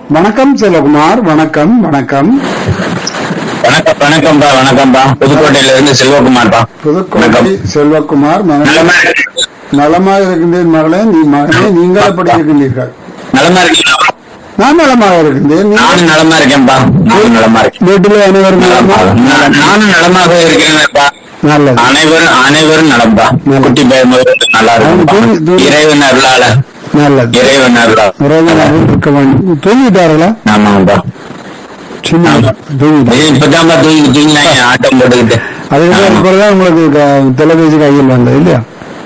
வணக்கம் செல்வகுமார் வணக்கம் வணக்கம் வணக்கம் வணக்கம்பா வணக்கம்பா புதுக்கோட்டையில இருந்து செல்வகுமார்பா புதுக்கோட்டை செல்வகுமார் மகன் நலமா இருக்கு- நலமாக இருக்கின்றேன் மகளே நீ மகனே நீங்கள் எப்படி இருக்கின்றீர்கள் நலமா இருக்கீங்களா நான் நலமாக இருக்கின்றேன் நீ- நானும் நலமா இருக்கேன்பா நானும் நலமா இருக்கேன் வீட்டில் அனைவரும் நலமா நல- நானும் நலமாக இருக்கிறேன்ப்பா நல்லது அனைவரும் அனைவரும் நலம்பா நல்லது. குட்டி பையன் முதல்ல நல்லா தூங்கி- இருக்கும் தூங்கி- இறைவன் அருளால நல்லது இறைவன் அருளால இறைவனாக இருக்க வேண்டும் தூங்கிட்டார்களா ஆமாங்கப்பா சின்ன ஆமா. தூங்கிட்டார் இது இப்பதான்பா தூங்கி தூங்கி நான் ஆட்டம் போட்டுக்கிட்டு அதுக்கு பிறகுதான் உங்களுக்கு க- தொலைபேசி கையில் வந்தது இல்லையா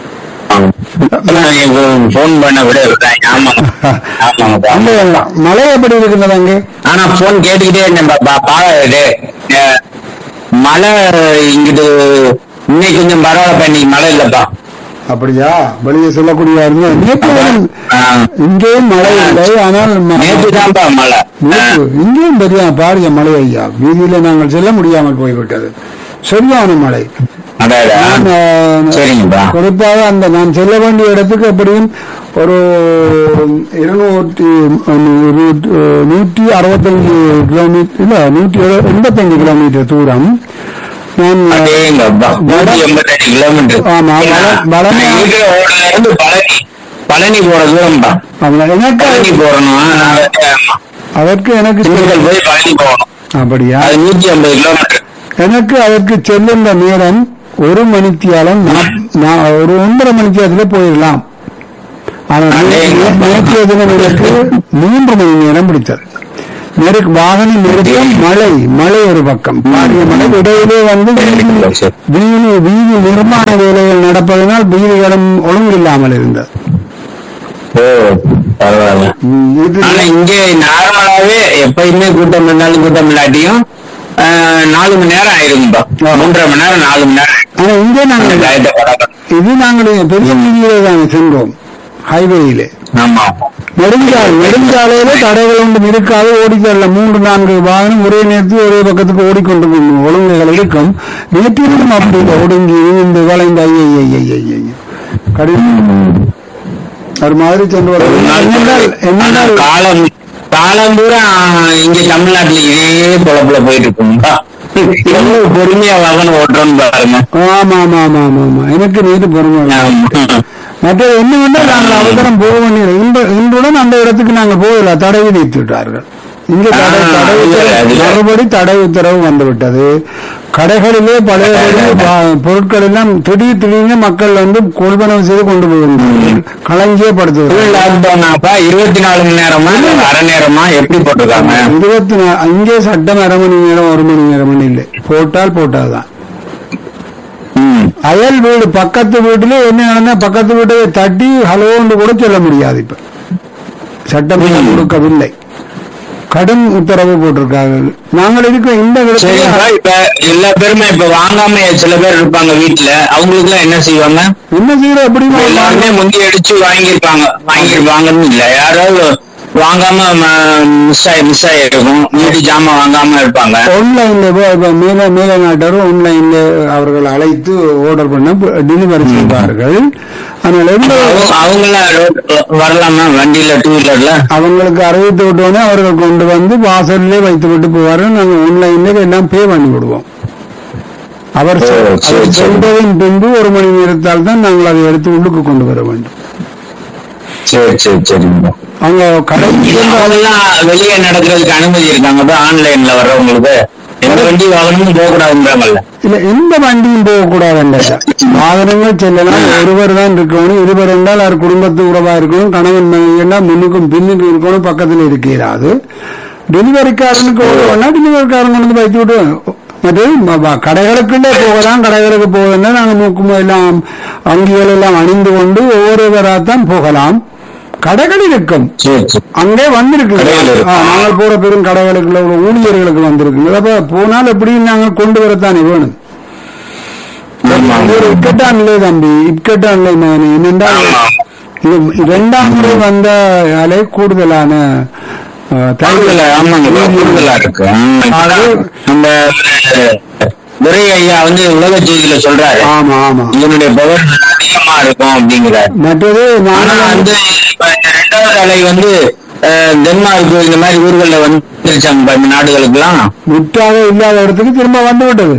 போன் பண்ண விட விட்டாங்க. ஆமா ஆமாங்கப்பா அந்த மழை எப்படி இருக்கின்றது அங்கே ஆனா போன் கேட்டுக்கிட்டே இருந்தேன் பாப்பா பா- இது, அஹ், மழை இங்கிட்டு இன்னைக்கு கொஞ்சம் பரவாயில்லப்பா இன்னைக்கு மழை இல்லப்பா அப்படியா வெளியே சொல்லக்கூடிய இருந்தா- நேற்று வரும். ஆஹ், இங்கேயும் மழை இல்லை ஆனால் ம- நேற்று தான்ப்பா மழை நேற்று இங்கேயும் பெரிய பாரிய மழை ஐயா வீதியில நாங்கள் செல்ல முடியாமல் போய்விட்டது சரியான மழை அடடா. நான், அஹ், சரிங்கப்பா குறிப்பாக அந்த நான் செல்ல வேண்டிய இடத்துக்கு எப்படியும் ஒரு இருநூற்றி இருநூற்றி- நூற்றி அறுபத்தஞ்சு கிலோமீட்டர் இல்ல நூற்றி எழு- எண்பத்தஞ்சு கிலோமீட்டர் தூரம் நான் அடேங்கப்பா. நூத்தி எண்பத்தஞ்சு கிலோமீட்டர் ஆமா, வள- வள- நான் இருக்கிற ஊர்ல இருந்து பழனி பழனி போற தூரம்பா அவன- எனக்கு பழனி போறணும் நான் வந்து, ஆமா, அதற்கு எனக்கு திண்டுக்கல் போய் பழனி போகணும் அப்படியா அது நூத்தி ஐம்பது கிலோமீட்டர் எனக்கு அதற்கு செல்லுன்ற நேரம் ஒரு மணித்தியாலம் நா- நா- ஒரு ஒன்றரை மணித்தியாலத்துல போயிடலாம் ஆனால் நே- நே- நேற்றைய தினம் எனக்கு மூன்று மணி நேரம் பிடித்தது நெருக்கு வாகனம் நெருக்கம் மழை மழை ஒரு பக்கம் பாரிய மழை இடையிலே வந்து வீதி வீதி வீதி நிர்மாண வேலைகள் நடப்பதனால் வீதிகளும் ஒழுங்கு இல்லாமல் இருந்தது ஓ பரவாயில்ல ம், இது ஆனா இங்க நார்மலாவே எப்பயுமே கூட்டம் இருந்தாலும் கூட்டம் இல்லாட்டியும் ஆஹ், நாலு மணி நேரம் ஆயிருக்கும்பா மூன்றரை மணி நேரம் நாலு மணி நேரம் ஆனா இங்கே அந்த நாங்கள் டயத்தை பழக்கம் இது நாங்கள் பெரிய வீதியிலே தான் சென்றோம் ஹைவேயிலே ஆமா நெடுஞ்சாலை நெடுஞ்சாலையில தடைகள் ஒன்றும் இருக்காது ஓடித்தரல மூன்று நான்கு வாகனம் ஒரே நேரத்தில் ஒரே பக்கத்துக்கு ஓடிக்கொண்டு போகும் ஒழுங்குகள் இருக்கும் நேற்றிலும் அப்படி இல்லை. ஒடுங்கி இந்த வளைந்த ஐய ஐய ஐய ஐய ஐய கடினம் ஒரு மாதிரி சென்று வர என்னென்றால் ஆனா என்னென்றால் காலம் காலம் பூரா இங்க தமிழ்நாட்டுல இதே பொழப்புல போயிட்டு இருக்கும்பா எவ்வளவு பொறுமையா வாகனம் ஓட்டுறோம்னு பாருங்க ஆமா ஆமா ஆமா ஆமா ஆமா எனக்கு நேற்று பொறுமை ஆமா. மற்ற என்னவென்னா நாங்கள் அவசரம் போக வேண்டியது இன்று இன்றுடன் அந்த இடத்துக்கு நாங்கள் போகல தடை விதித்து விட்டார்கள் இங்கே தடை ஆ, தடை இல்ல, உத்தரவு அது- மறுபடி தடை உத்தரவு வந்துவிட்டது கடைகளிலே பழையபடி பா- பொருட்கள் எல்லாம் திடீர் திடீர்னு மக்கள் வந்து கொள்வனவு செய்து கொண்டு போகின்றனர் களஞ்சியப்படுத்துவது ஃபுல் லாக்டவுன் ஆப்பா இருபத்தி நாலு மணி நேரமா இல்ல அரை நேரமா எப்படி போட்டிருக்காங்க இருபத்தி நா- இங்கே சட்டம் அரை மணி நேரம் ஒரு மணி நேரம் இல்லை போட்டால் போட்டால்தான் ம். அயல் வீடு பக்கத்து வீட்டுல என்ன நடந்தா பக்கத்து வீட்டை தட்டி ஹலோன்னு கூட சொல்ல முடியாது இப்ப சட்டம் ம். கொடுக்கவில்லை கடும் உத்தரவு போட்டிருக்காங்க நாங்கள் இருக்க இந்த சரிப்பா இடத்துல இப்ப எல்லா பேருமே இப்ப வாங்காம சில பேர் இருப்பாங்க வீட்டுல அவங்களுக்கு எல்லாம் என்ன செய்வாங்க என்ன செய்யற எப்படி எல்லாருமே முந்தி அடிச்சு வாங்கியிருப்பாங்க வாங்கியிருப்பாங்கன்னு இல்ல யாராவது வாங்காம மிஸ் ஆகி மிஸ் ஆகிருக்கும் வீட்டு ஜாமான் வாங்காம இருப்பாங்க ஆன்லைன்ல இப்ப மேல மேல நாட்டர் ஆன்லைன்ல அவர்கள் அழைத்து ஆர்டர் பண்ண டெலிவரி செய்வார்கள் ஆனால் எந்த அவங்க- அவங்கெல்லாம் ரோட் வரலாமா வண்டியில டூ வீலர்ல அவங்களுக்கு அறிவித்து விட்டோன்னே அவர்கள் கொண்டு வந்து வாசல்லே வைத்து விட்டு போவார்கள் நாங்கள் ஆன்லைன்ல எல்லாம் பே பண்ணி விடுவோம் அவர் ஓ, சொ- சரி, அவர் சரி. சொல்வதின் பின்பு ஒரு மணி நேரத்தால் தான் நாங்கள் அதை எடுத்து உள்ளுக்கு கொண்டு வர வேண்டும் சரி சரி சரிங்க அவங்க கடைக்கு அவங்கெல்லாம் வெளியே நடக்கிறதுக்கு அனுமதி இருக்காங்க ஆன்லைன்ல வர்றவங்களுக்கு எந்த வண்டி வாகனமும் போக கூடாதுன்றாங்கல்ல இல்ல எந்த வண்டியும் போகக்கூடாது வாகனங்கள் செல்லலாம் ஒருவர் தான் இருக்கணும் இருவர் என்றால் அவர் குடும்பத்து உறவா இருக்கணும் கணவன் மனைவி என்றால் முன்னுக்கும் பின்னுக்கும் இருக்கணும் பக்கத்தில் இருக்கிறாது டெலிவரிக்காரனுக்கு ஓடுவோம்னா டெலிவரிக்காரன் கொண்டு வந்து வைத்து விடுவாங்க மற்றது ம- ம- கடைகளுக்குள்ளே போகலாம் கடைகளுக்கு போவதுன்னா நாங்கள் மூக்கும் எல்லாம் அங்கிகள் எல்லாம் அணிந்து கொண்டு ஒவ்வொருவராகத்தான் போகலாம் கடைகள் இருக்கும் சரி சரி அங்கே வந்திருக்கு கடைகள் இருக்கு. ஆ, நாங்கள் போற பெரும் கடைகளுக்குள்ள உள்ள ஊழியர்களுக்கு வந்திருக்கு அப்ப போனால் எப்படி நாங்கள் கொண்டு வரத்தானே வேணும் ஆமா இது ஒரு இக்கட்டான் தம்பி இக்கட்டான் இல்லை மகனே என்னென்றால் ஆமா. இது இரண்டாம் முறை வந்த அலை கூடுதலான ஆ, கூடுதல ஆமாங்க கூடுதலா இருக்கு அது- நம்ம துரை ஐயா வந்து உலக செய்தியில சொல்றாரு ஆமா ஆமா இதனுடைய பவர் அதிகமா இருக்கும் அப்படிங்கிறாரு மற்றது ஆனா நாங்கள் வந்து இப்ப இந்த ரெண்டாவது அலை வந்து அஹ், டென்மார்க் இந்த மாதிரி ஊர்களில் வந்துருச்சாங்க இந்த நாடுகளுக்கெல்லாம் முற்றாக இல்லாத இடத்துக்கு திரும்ப வந்து விட்டது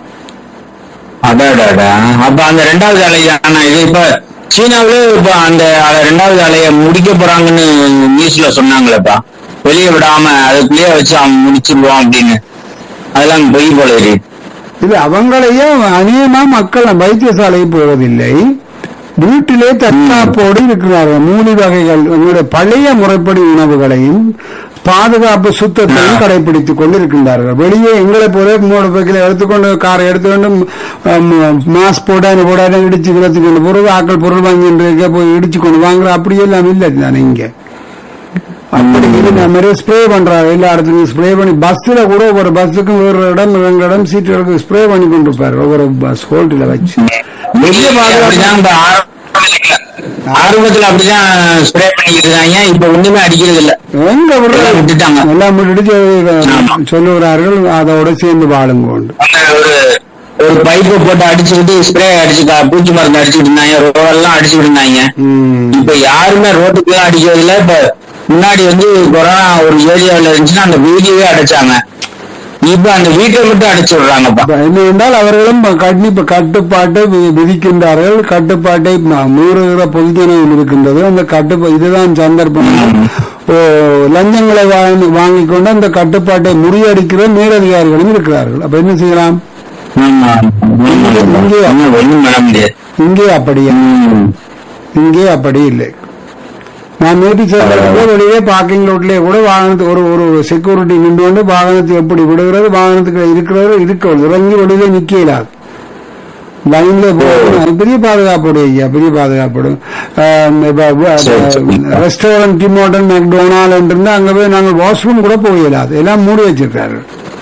அடாடாடா அப்ப அந்த ரெண்டாவது அலை ஆனா இது இப்ப சீனாவிலே இப்ப அந்த ரெண்டாவது அலைய முடிக்க போறாங்கன்னு நியூஸ்ல சொன்னாங்களேப்பா வெளியே விடாம அதுக்குள்ளேயே வச்சு அவன் முடிச்சிருவான் அப்படின்னு அதெல்லாம் பொய் போல இருக்கு இது அவங்களையே அநேகமா மக்கள் வைத்தியசாலை போவதில்லை வீட்டிலே தற்காப்போடு இருக்கிறார்கள் மூலி வகைகள் உங்களுடைய பழைய முறைப்படி உணவுகளையும் பாதுகாப்பு சுத்தத்தையும் கடைபிடித்துக் கொண்டு இருக்கின்றார்கள் வெளியே எங்களை போல மூணு பைக்கில் எடுத்துக்கொண்டு காரை எடுத்துக்கொண்டு மாஸ்க் போடாது போடாது இடிச்சு கிடத்துக்கொண்டு பொருள் ஆக்கள் பொருள் வாங்கிட்டு இருக்க போய் இடிச்சு கொண்டு வாங்குற அப்படியெல்லாம் இல்லை தானே இங்க அப்படி இருந்த மாதிரி ஸ்ப்ரே பண்றாங்க எல்லா இடத்துலயும் ஸ்ப்ரே பண்ணி பஸ்ல கூட ஒவ்வொரு பஸ்ஸுக்கும் ஒரு இடம் ரெண்டு இடம் சீட்டுகளுக்கு ஸ்ப்ரே பண்ணி கொண்டு இருப்பாரு ஒவ்வொரு பஸ் ஹோல்டில் வச்சு வெளியே அப்படிதான் இப்ப ஆரம்பத்துல ஆரம்பத்துல அப்படிதான் ஸ்ப்ரே பண்ணிக்கிட்டு இருக்காங்க இப்ப ஒண்ணுமே அடிக்கிறது இல்ல எங்க விடுறது? எல்லாம் விட்டுட்டாங்க. எல்லாம் விட்டுட்டு ஆமா. சொல்லுகிறார்கள் அதோட சேர்ந்து வாழுங்க கொண்டு அந்த ஒரு ஒரு பைப்பை போட்டு அடிச்சுக்கிட்டு ஸ்ப்ரே அடிச்சு கா- பூச்சி மருந்து அடிச்சுட்டு இருந்தாங்க ரோடெல்லாம் அடிச்சுட்டு இருந்தாங்க ம். இப்ப யாருமே ரோட்டுக்கு அடிக்கிறது இல்ல இப்ப முன்னாடி வந்து கொரோனா ஒரு ஏரியாவில் இருந்துச்சுன்னா அந்த வீடியோவே அடைச்சாங்க இப்ப அந்த வீட்டை மட்டும் அடைச்சு விடுறாங்கப்பா அப்ப என்ன என்றால் அவர்களும் கண்டிப்பா கட்டுப்பாட்டை வி- விதிக்கின்றார்கள் கட்டுப்பாட்டை ம- மீறுகிற பொதுஜனம் இருக்கின்றது அந்த கட்டுப்பா இதுதான் சந்தர்ப்பம் ஓ, லஞ்சங்களை வாங்கி வாங்கிக் கொண்டு அந்த கட்டுப்பாட்டை முறியடிக்கிற மேலதிகாரிகளும் இருக்கிறார்கள் அப்ப என்ன செய்யலாம் ஆமா. இங்கே- ஒண்ணும் ஒண்ணும் பண்ண முடியாது இங்கே அப்படியா ம். இங்கே அப்படி இல்லை நான் நேற்று சேர்ந்த வெளியே பார்க்கிங் ரோட்லயே கூட வாகனத்து ஒரு ஒரு செக்யூரிட்டி நின்று கொண்டு வாகனத்தை எப்படி விடுகிறது வாகனத்துக்கு இருக்கிறது இருக்கிறது இறங்கி வெளியில நிக்கலாது லைன்ல போகணும் அது பெரிய பாதுகாப்போடு ஐயா பெரிய பாதுகாப்போடு சரி, சரி. ரெஸ்டாரண்ட் டிமோட்டன் மெக்டோனால் இருந்து அங்க போய் நாங்கள் வாஷ்ரூம் கூட போகலாது எல்லாம் மூடி வச்சிருக்காரு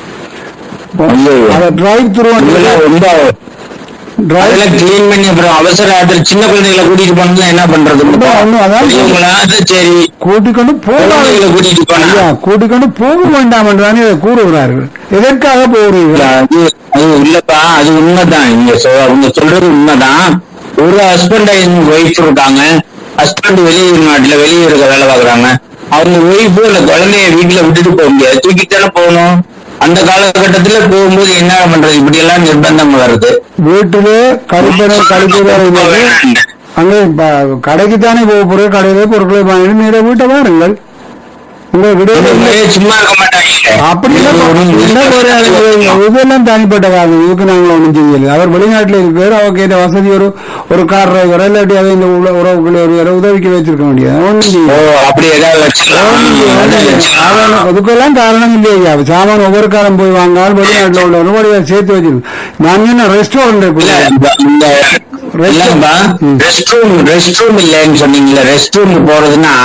ஐயோ. அதை டிரைவ் த்ரூ இதெல்லாம் ரொம்ப டிரைவ் அதெல்லாம் கிளீன் பண்ணி அப்புறம் அவசர ஆத்துல சின்ன குழந்தைகளை கூட்டிட்டு போனா என்ன பண்றது ஒண்ணும் அதான் பெரியவங்களா, அது சரி கூட்டிக்கொண்டு போகாது குழந்தைகளை கூட்டிட்டு போனா ஐயா கூட்டிக்கொண்டு போக வேண்டாம் என்றுதானே இதை கூறுகிறார்கள் எதற்காக இல்ல, போகிறீர்கள் அது அது இல்லப்பா அது உண்மைதான் நீங்க சொ- அவங்க சொல்றது உண்மைதான் ஒரு ஹஸ்பண்ட் அண்ட் ஒய்ஃப் இருக்காங்க ஹஸ்பண்ட் வெளியூர் நாட்டுல வெளியூருக்கு வேலை பார்க்கறாங்க அவங்க ஒய்ஃபு இல்ல குழந்தைய வீட்டுல விட்டுட்டு போக முடியாது தூக்கிட்டு தானே போகணும் அந்த காலகட்டத்துல போகும்போது என்ன பண்றது இப்படி எல்லாம் நிர்பந்தம் வருது வீட்டிலே கழிப்பறை கழிப்பறை அங்கே ப- கடைக்கு தானே போக போற கடையில பொருட்களை வாங்கிட்டு நேர வீட்டை வாருங்கள் உங்க விடுதலை இவங்களே சும்மா இருக்க மாட்டாங்க அப்படி இல்ல, இல்ல, ஒரு அது இதெல்லாம் தனிப்பட்ட காரணம் இதுக்கு நாங்கள் ஒன்றும் செய்யல அவர் வெளிநாட்டில் இருக்கிறார் அவர் கேட்ட வசதி ஒரு ஒரு கார் டிரைவர் இல்லாட்டி அதை இந்த உள்ள உறவுகளை ஒரு உதவிக்கு வச்சிருக்க முடியாது ஒன்றும் செய்யல ஓ அப்படி ஏதாவது வச்சுக்கலாம் அதான் வச்சுக்கலாம். சாதாரண- அதுக்கெல்லாம் காரணம் இல்லையா சாமான் ஒவ்வொரு காரம் போய் வாங்கால் வெளிநாட்டுல உள்ளவங்க வழியா சேர்த்து வச்சிருக்கு நான் என்ன ரெஸ்டாரண்ட் இல்ல, இந்த- இந்த இல்லப்பா ரெஸ்ட் ரூம் ரெஸ்ட் ரூம் இல்லைன்னு சொன்னீங்கல்ல ரெஸ்ட் ரூம் போறதுன்னா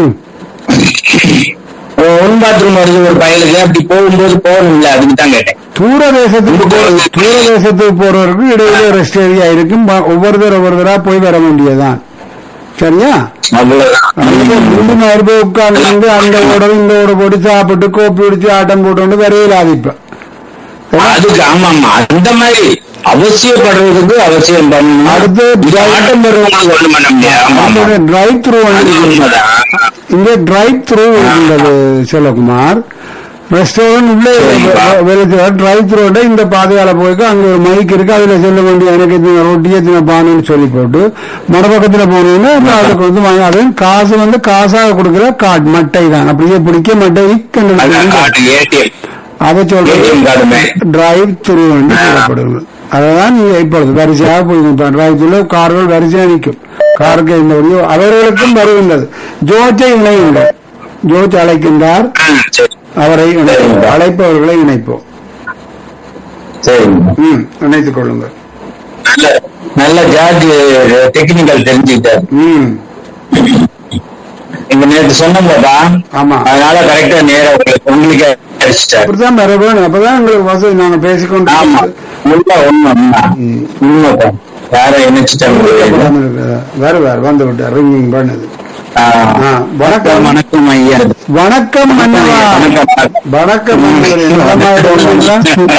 ஒன் பாத்ரூம் வருது ஒரு பயலுக்கு அப்படி போகும்போது போகணும்ல அதுக்கு தான் கேட்டேன் தூர தேசத்துக்கு போ- தூர தேசத்துக்கு போறவருக்கு இடையில ரெஸ்ட் ஏரியா இருக்கும் ப- ஒவ்வொருத்தர் ஒவ்வொருத்தரா போய் வர வேண்டியதுதான் சரியா அவ்வளவுதான் மூணு நேரம் போய் உட்கார்ந்து அந்த ஓட இந்த ஓட போட்டு சாப்பிட்டு கோப்பி பிடிச்சு ஆட்டம் போட்டு வரையில ஆதிப்ப அதுக்கு ஆமா ஆமா அந்த மாதிரி அவசியப்படுறதுக்கு அவசியம் பண்ணணும் அடுத்து இது ஆட்டம் போடுறவங்களுக்கு ஒண்ணும் பண்ண முடியாது ஆமா ஆமா டிரைவ் த்ரூ அது வந்து உண்மைதான் இங்க டிரைவ் த்ரூ இருந்தது செல்வகுமார் ரெஸ்டாரண்ட் உள்ளே சரிப்பா. வேலை செய்ய டிரைவ் த்ரூட இந்த பாதையால போய்க்கு அங்க ஒரு மைக் இருக்கு அதுல செல்ல வேண்டிய எனக்கு எத்தனை ரொட்டி எத்தனை பானுன்னு சொல்லி போட்டு மறுபக்கத்துல போனீங்கன்னா அப்புறம் அதுக்கு வந்து வாங்கி அதுவும் காசு வந்து காசாக கொடுக்குற கார்டு மட்டை தான் அப்படியே பிடிக்க மட்டை அதான் கண்டு காட்டு ஏடிஎம் அதை சொல்றது ஏடிஎம் கார்டுமே டிரைவ் த்ரூ என்று சொல்லப்படுகிறது அததான் நீங்க இப்பொழுது வரிசையாக போய் டிரைவ் த்ரூல கார்கள் வரிசையா நிற்கும் காருக்கு இந்த வழியோ அவர்களுக்கும் வருகின்றது ஜோச்சை இணையுங்கள் ஜோச் அழைக்கின்றார் ஆ, சரி அவரை இணைப்போம். அழைப்பவர்களை இணைப்போம் சரிங்க ம் இணைத்துக் கொள்ளுங்கள் நல்ல நல்ல ஜார்ஜ் டெக்னிக்கல் தெரிஞ்சுக்கிட்டார் ம் நீங்க நேற்று சொன்னோம்லப்பா ஆமா அதனால கரெக்டா நேரா உங்களுக்கு உங்களுக்கு அடிச்சிட்டாரு அப்படித்தான் வர வேணும் அப்பதான் எங்களுக்கு வசதி நாங்க பேசிக்கொண்டு ஆமா உண்மை உண்மை உண்மை உண்மைப்பா யாரை இணைச்சிட்டாங்க வேற வேற வந்து விட்டார் ரிங்கிங் பண்ணது ஆ. ஆ, வணக்கம் வணக்கம் ஐயா வணக்கம் மன்னவா வணக்கம் மன்னவரே. நலமா இருக்கீங்களா?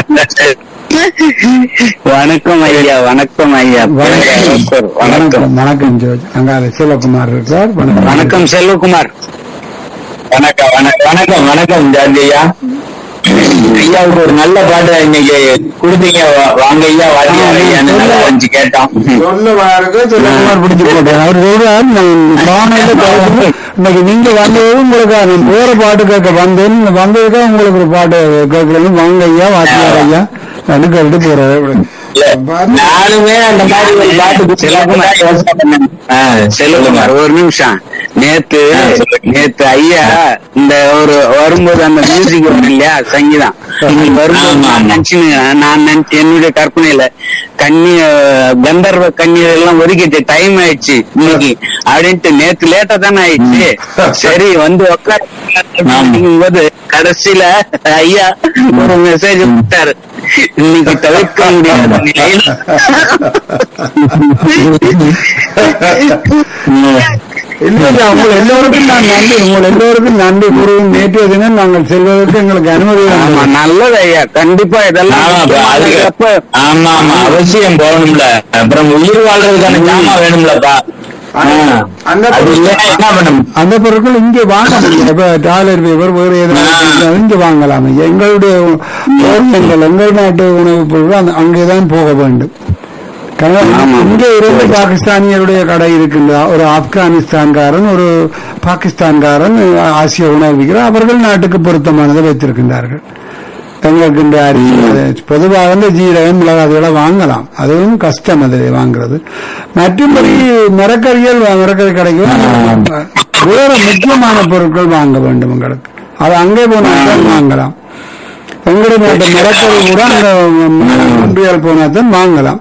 வணக்கம் ஐயா வணக்கம் ஐயா வணக்கம் வணக்கம் வணக்கம் ஜோர்ஜ் அங்கால சிவகுமார் இருக்கார் வணக்கம் வணக்கம் செல்வகுமார் வணக்கம் வணக்கம் வணக்கம் வணக்கம் ஜாதி ஐயா ஐயாவுக்கு ஒரு நல்ல பாட்டு இன்னைக்கு கொடுத்தீங்க வா- வாங்க ஐயா வாத்தியார் ஐயான்னு நல்லா இருந்துச்சு கேட்டோம் சொல்ல வாருக்கு செல்லகுமார் பிடிச்சு போட்டார் அவர் சொல்றார் நான் வானொலியில பேசுறது, இன்னைக்கு நீங்க வந்தது உங்களுக்கு நான் வேற பாட்டு கேட்க வந்தேன் நீங்க வந்ததுக்கா உங்களுக்கு ஒரு பாட்டு கேட்கலன்னு வாங்க ஐயா வாத்தியார் ஐயா அப்படின்னு கேட்டு போறாரு இல்ல, நானுமே அந்த மாதிரி ஒரு பாட்டு செல்வகுமார். ஆ, செல்வகுமார் ஒரு நிமிஷம் நேத்து ஆ, சொல்லுங்க. நேத்து ஐயா இந்த ஒரு வரும்போது அந்த மியூசிக் வரும் இல்லையா சங்கீதம் இன்னைக்கு வரும்போது ஆமா, நான் ஆமா. நினைச்சுன்னு நான் நினைச்சு என்னுடைய கற்பனையில கண்ணி கந்தர்வ கண்ணீர் எல்லாம் ஒதுக்கிட்டு டைம் ஆயிடுச்சு இன்னைக்கு அப்படின்ட்டு நேத்து லேட்டா தானே ஆயிடுச்சு சரி வந்து உட்காந்து போது கடைசியில ஐயா ஒரு மெசேஜ் விட்டாரு இன்னைக்கு தவிர்க்க முடியாத நிலையில் இல்லையா உங்கள் எல்லோருக்கும் நான் நன்றி உங்கள் எல்லோருக்கும் நன்றி கூறுவோம் நேற்றைய தினம் நாங்கள் செல்வதற்கு எங்களுக்கு அனுமதி ஆமா வந்தது. நல்லது ஐயா கண்டிப்பா இதெல்லாம் ஆமா, அது முக்கியமானதுக்கப்ப ஆமா ஆமா அவசியம் போகணும்ல அப்புறம் உயிர் வாழ்றதுக்கான ஜாமா வேணும்லப்பா ஆ. அந்த அது இல்லைன்னா என்ன பண்ணும் அந்த பொருட்கள் இங்கே வாங்க முடியும் இப்ப டாய்லெட் பேப்பர் வேறு ஏதாவது இங்கே வாங்கலாம் எங்களுடைய ஓவியங்கள் எங்கள் நாட்டு உணவுப் பொருட்கள் அந்த- அங்கேதான் போக வேண்டும் கனடா- இங்கே இருந்து பாகிஸ்தானியருடைய கடை இருக்கின்ற ஒரு ஆப்கானிஸ்தான்காரன் ஒரு பாகிஸ்தான்காரன் ஆசிய உணவு விற்கிறார் அவர்கள் நாட்டுக்கு பொருத்தமானதை வைத்திருக்கின்றார்கள் எங்களுக்கு இந்த அரிசி அது பொதுவாக வந்து ஜீரகம் மிளகாதுகளை வாங்கலாம் அதுவும் கஷ்டம் அதில் வாங்குறது மற்றபடி மரக்கறிகள் வா- மரக்கறி கடைக்கும் வேற முக்கியமான பொருட்கள் வாங்க வேண்டும் உங்களுக்கு அது அங்கே போனால் தான் வாங்கலாம் எங்களுடைய நாட்டு மரக்கறி கூட அங்க ஒன்றியால் போனால் தான் வாங்கலாம்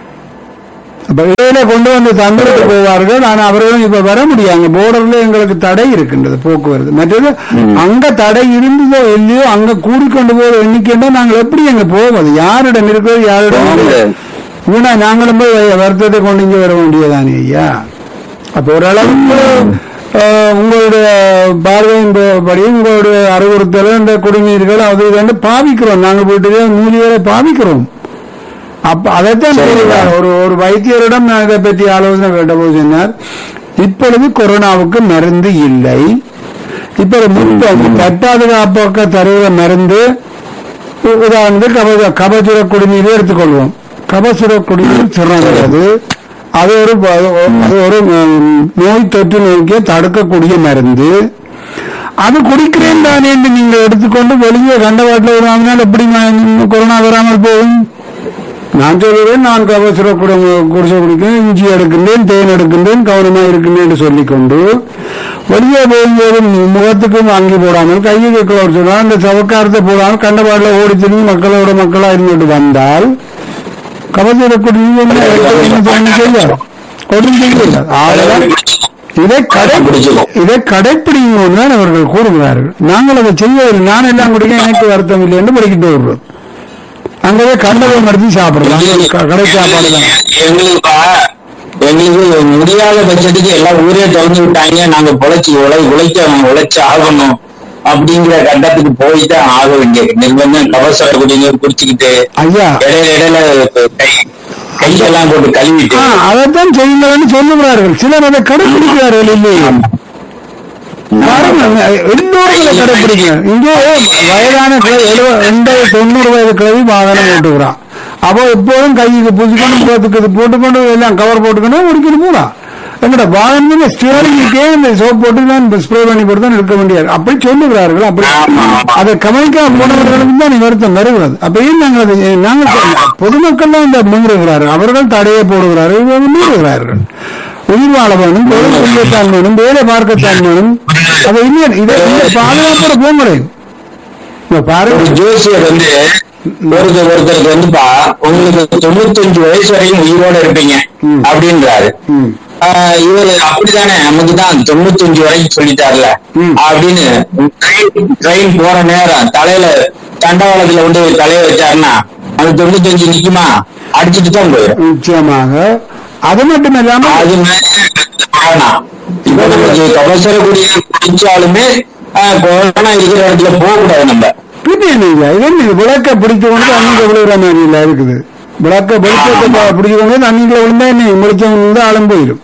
அப்ப இடையில கொண்டு வந்து தந்துட்டு போவார்கள் ஆனா அவர்களும் இப்ப வர முடியாங்க போர்டர்ல எங்களுக்கு தடை இருக்கின்றது போக்குவரத்து மற்றது அங்க தடை இருந்ததோ இல்லையோ அங்க கூடிக்கொண்டு போற எண்ணிக்கைன்னா நாங்கள் எப்படி அங்க போவது யாரிடம் இருக்கிறது யாரிடம் இல்லை. வீணா நாங்களும் போய் வருத்தத்தை கொண்டு இங்க வர வேண்டியதானே ஐயா அப்ப ஓரளவுக்கு அஹ், உங்களுடைய பார்வையின் படி உங்களுடைய அறிவுறுத்தல் இந்த குடிநீர்கள் அது இது வந்து பாவிக்கிறோம் நாங்க போயிட்டு மூலிகளை பாவிக்கிறோம் அப்ப அதைத்தான் சொல்லுவார் ஒரு ஒரு வைத்தியரிடம் நான் இதை பற்றி ஆலோசனை கேட்டபோது சொன்னார் இப்பொழுது கொரோனாவுக்கு மருந்து இல்லை இப்ப முன்பு தட்டாதுகாப்பாக்க தருகிற மருந்து உ- உதாரணத்துக்கு கப கபசுர குடிநீரை எடுத்துக்கொள்வோம் கபசுர குடிநீர் சிறந்தது அது ஒரு ப- அது ஒரு ம், நோய் தொற்று நோய்க்கு தடுக்கக்கூடிய மருந்து அது குடிக்கிறேன் தானே என்று நீங்கள் எடுத்துக்கொண்டு வெளியே கண்டவாட்டில் வராமல் எப்படி ம- கொரோனா வராமல் போகும் நான் சொல்கிறேன் நான் கபசுர குடிசை குடிக்கிறேன் இஞ்சி எடுக்கின்றேன் தேன் எடுக்கின்றேன் கவனமா இருக்கின்றேன் என்று சொல்லிக்கொண்டு வெளியே போகும்போது முகத்துக்கும் வாங்கி போடாமல் கையை க்ளோஸ் சொன்னால் அந்த சவக்காரத்தை போடாமல் கண்டபாடில் ஓடி திரும்பி மக்களோட மக்களா இருந்துட்டு வந்தால் கபசுர குடிநீர் என்ன என்ன செய்யாது ஒன்றும் செய்யல ஆகவே இதை கடை இதை கடைப்பிடிங்கன்னு தான் அவர்கள் கூறுகிறார்கள் நாங்கள் அதை செய்வதில்லை நான் எல்லாம் குடிக்க எனக்கு வருத்தம் இல்லை என்று படிக்கிட்டு வருவோம் அங்கவே கண்டதை மறுத்து சாப்பிடலாம் க- கடை சாப்பாடு தான் எங்களுக்குப்பா எங்களுக்கு முடியாத பட்சத்துக்கு எல்லாம் ஊரே திறந்து விட்டாங்க நாங்க பொழைச்சு உழை உழைக்க உழைச்சு ஆகணும் அப்படிங்கிற கட்டத்துக்கு போய்தான் ஆக வேண்டியது நிர்பந்தம் கவசர குடிநீர் குடிச்சுக்கிட்டு ஐயா இடையில இடையில கை கையெல்லாம் போட்டு கழுவிட்டு ஆ, அதைத்தான் செய்யுங்கள்னு சொல்லுகிறார்கள் சிலர் அதை கடைபிடிக்கிறார்கள் இல்லையே பாருங்க, எல்லோரும் இதை கடைபிடிங்க இங்கே வயதான கிளவி எழுபது எண்பது தொண்ணூறு வயது கிளவி வாகனம் ஓட்டுகிறான் அப்போ எப்போதும் கைக்கு பூசிக்கொண்டு முகத்துக்கு இது போட்டுக்கொண்டு எல்லாம் கவர் போட்டுக்கணும் முடிக்கிட்டு போடா எங்கட வாகனத்துல ஸ்டியரிங்கே இந்த சோப் போட்டு தான் ஸ்ப்ரே பண்ணி போட்டு தான் இருக்க வேண்டியது அப்படி சொல்லுகிறார்கள் அப்படி ஆமா, ஆமா. அதை கவனிக்காம போனவர்களுக்கு தான் வருத்தம் வருகிறது அப்ப ஏன் நாங்கள் அதை நாங்கள் பொதுமக்கள் தான் இந்த முன்னுகிறார்கள் அவர்கள் தடையை போடுகிறார்கள் இவர்கள் மீறுகிறார்கள் உயிர் வாழ வேணும் தொழில் செய்யத்தான் வேணும் வேலை பார்க்கத்தான் வேணும் அதை இல்லை இதை இதை பாதுகாப்போட போக முடியும் இப்ப ஒரு பாருங்க ஜோசியர் வந்து ஒருத்தர் ஒருத்தருக்கு வந்துப்பா உங்களுக்கு தொண்ணூத்தஞ்சு வயசு வரைக்கும் உயிரோட இருப்பீங்க ம். அப்படின்றாரு ம். ஆஹ் இவரு அப்படித்தானே நமக்கு தான் தொண்ணூத்தஞ்சு வரைக்கும் சொல்லிட்டார்ல ம். அப்படின்னு ட்ரெயின் ட்ரெயின் போற நேரம் தலையில தண்டவாளத்துல கொண்டு போய் தலைய வச்சாருன்னா அந்த தொண்ணூத்தஞ்சு நிக்குமா அடிச்சுட்டு தான் போயிடும் நிச்சயமாக அது மட்டும் இல்லாம அது மாதிரி கொரோனா இப்ப நமக்கு கபசர குடிநீர் குடிச்சாலுமே ஆஹ் கொரோனா இருக்கிற இடத்துல போக கூடாது நம்ம பின்ன இல்ல இது என்ன விளக்க பிடிச்சு கொண்டு தண்ணிக்கு விழுகிற மாதிரி இல்ல இருக்குது விளக்க வெளிச்சத்தை பிடிச்சு கொண்டு தண்ணிக்குள்ள விழுந்தா என்ன வெளிச்சம் வந்து ஆளும் போயிடும் ஆனா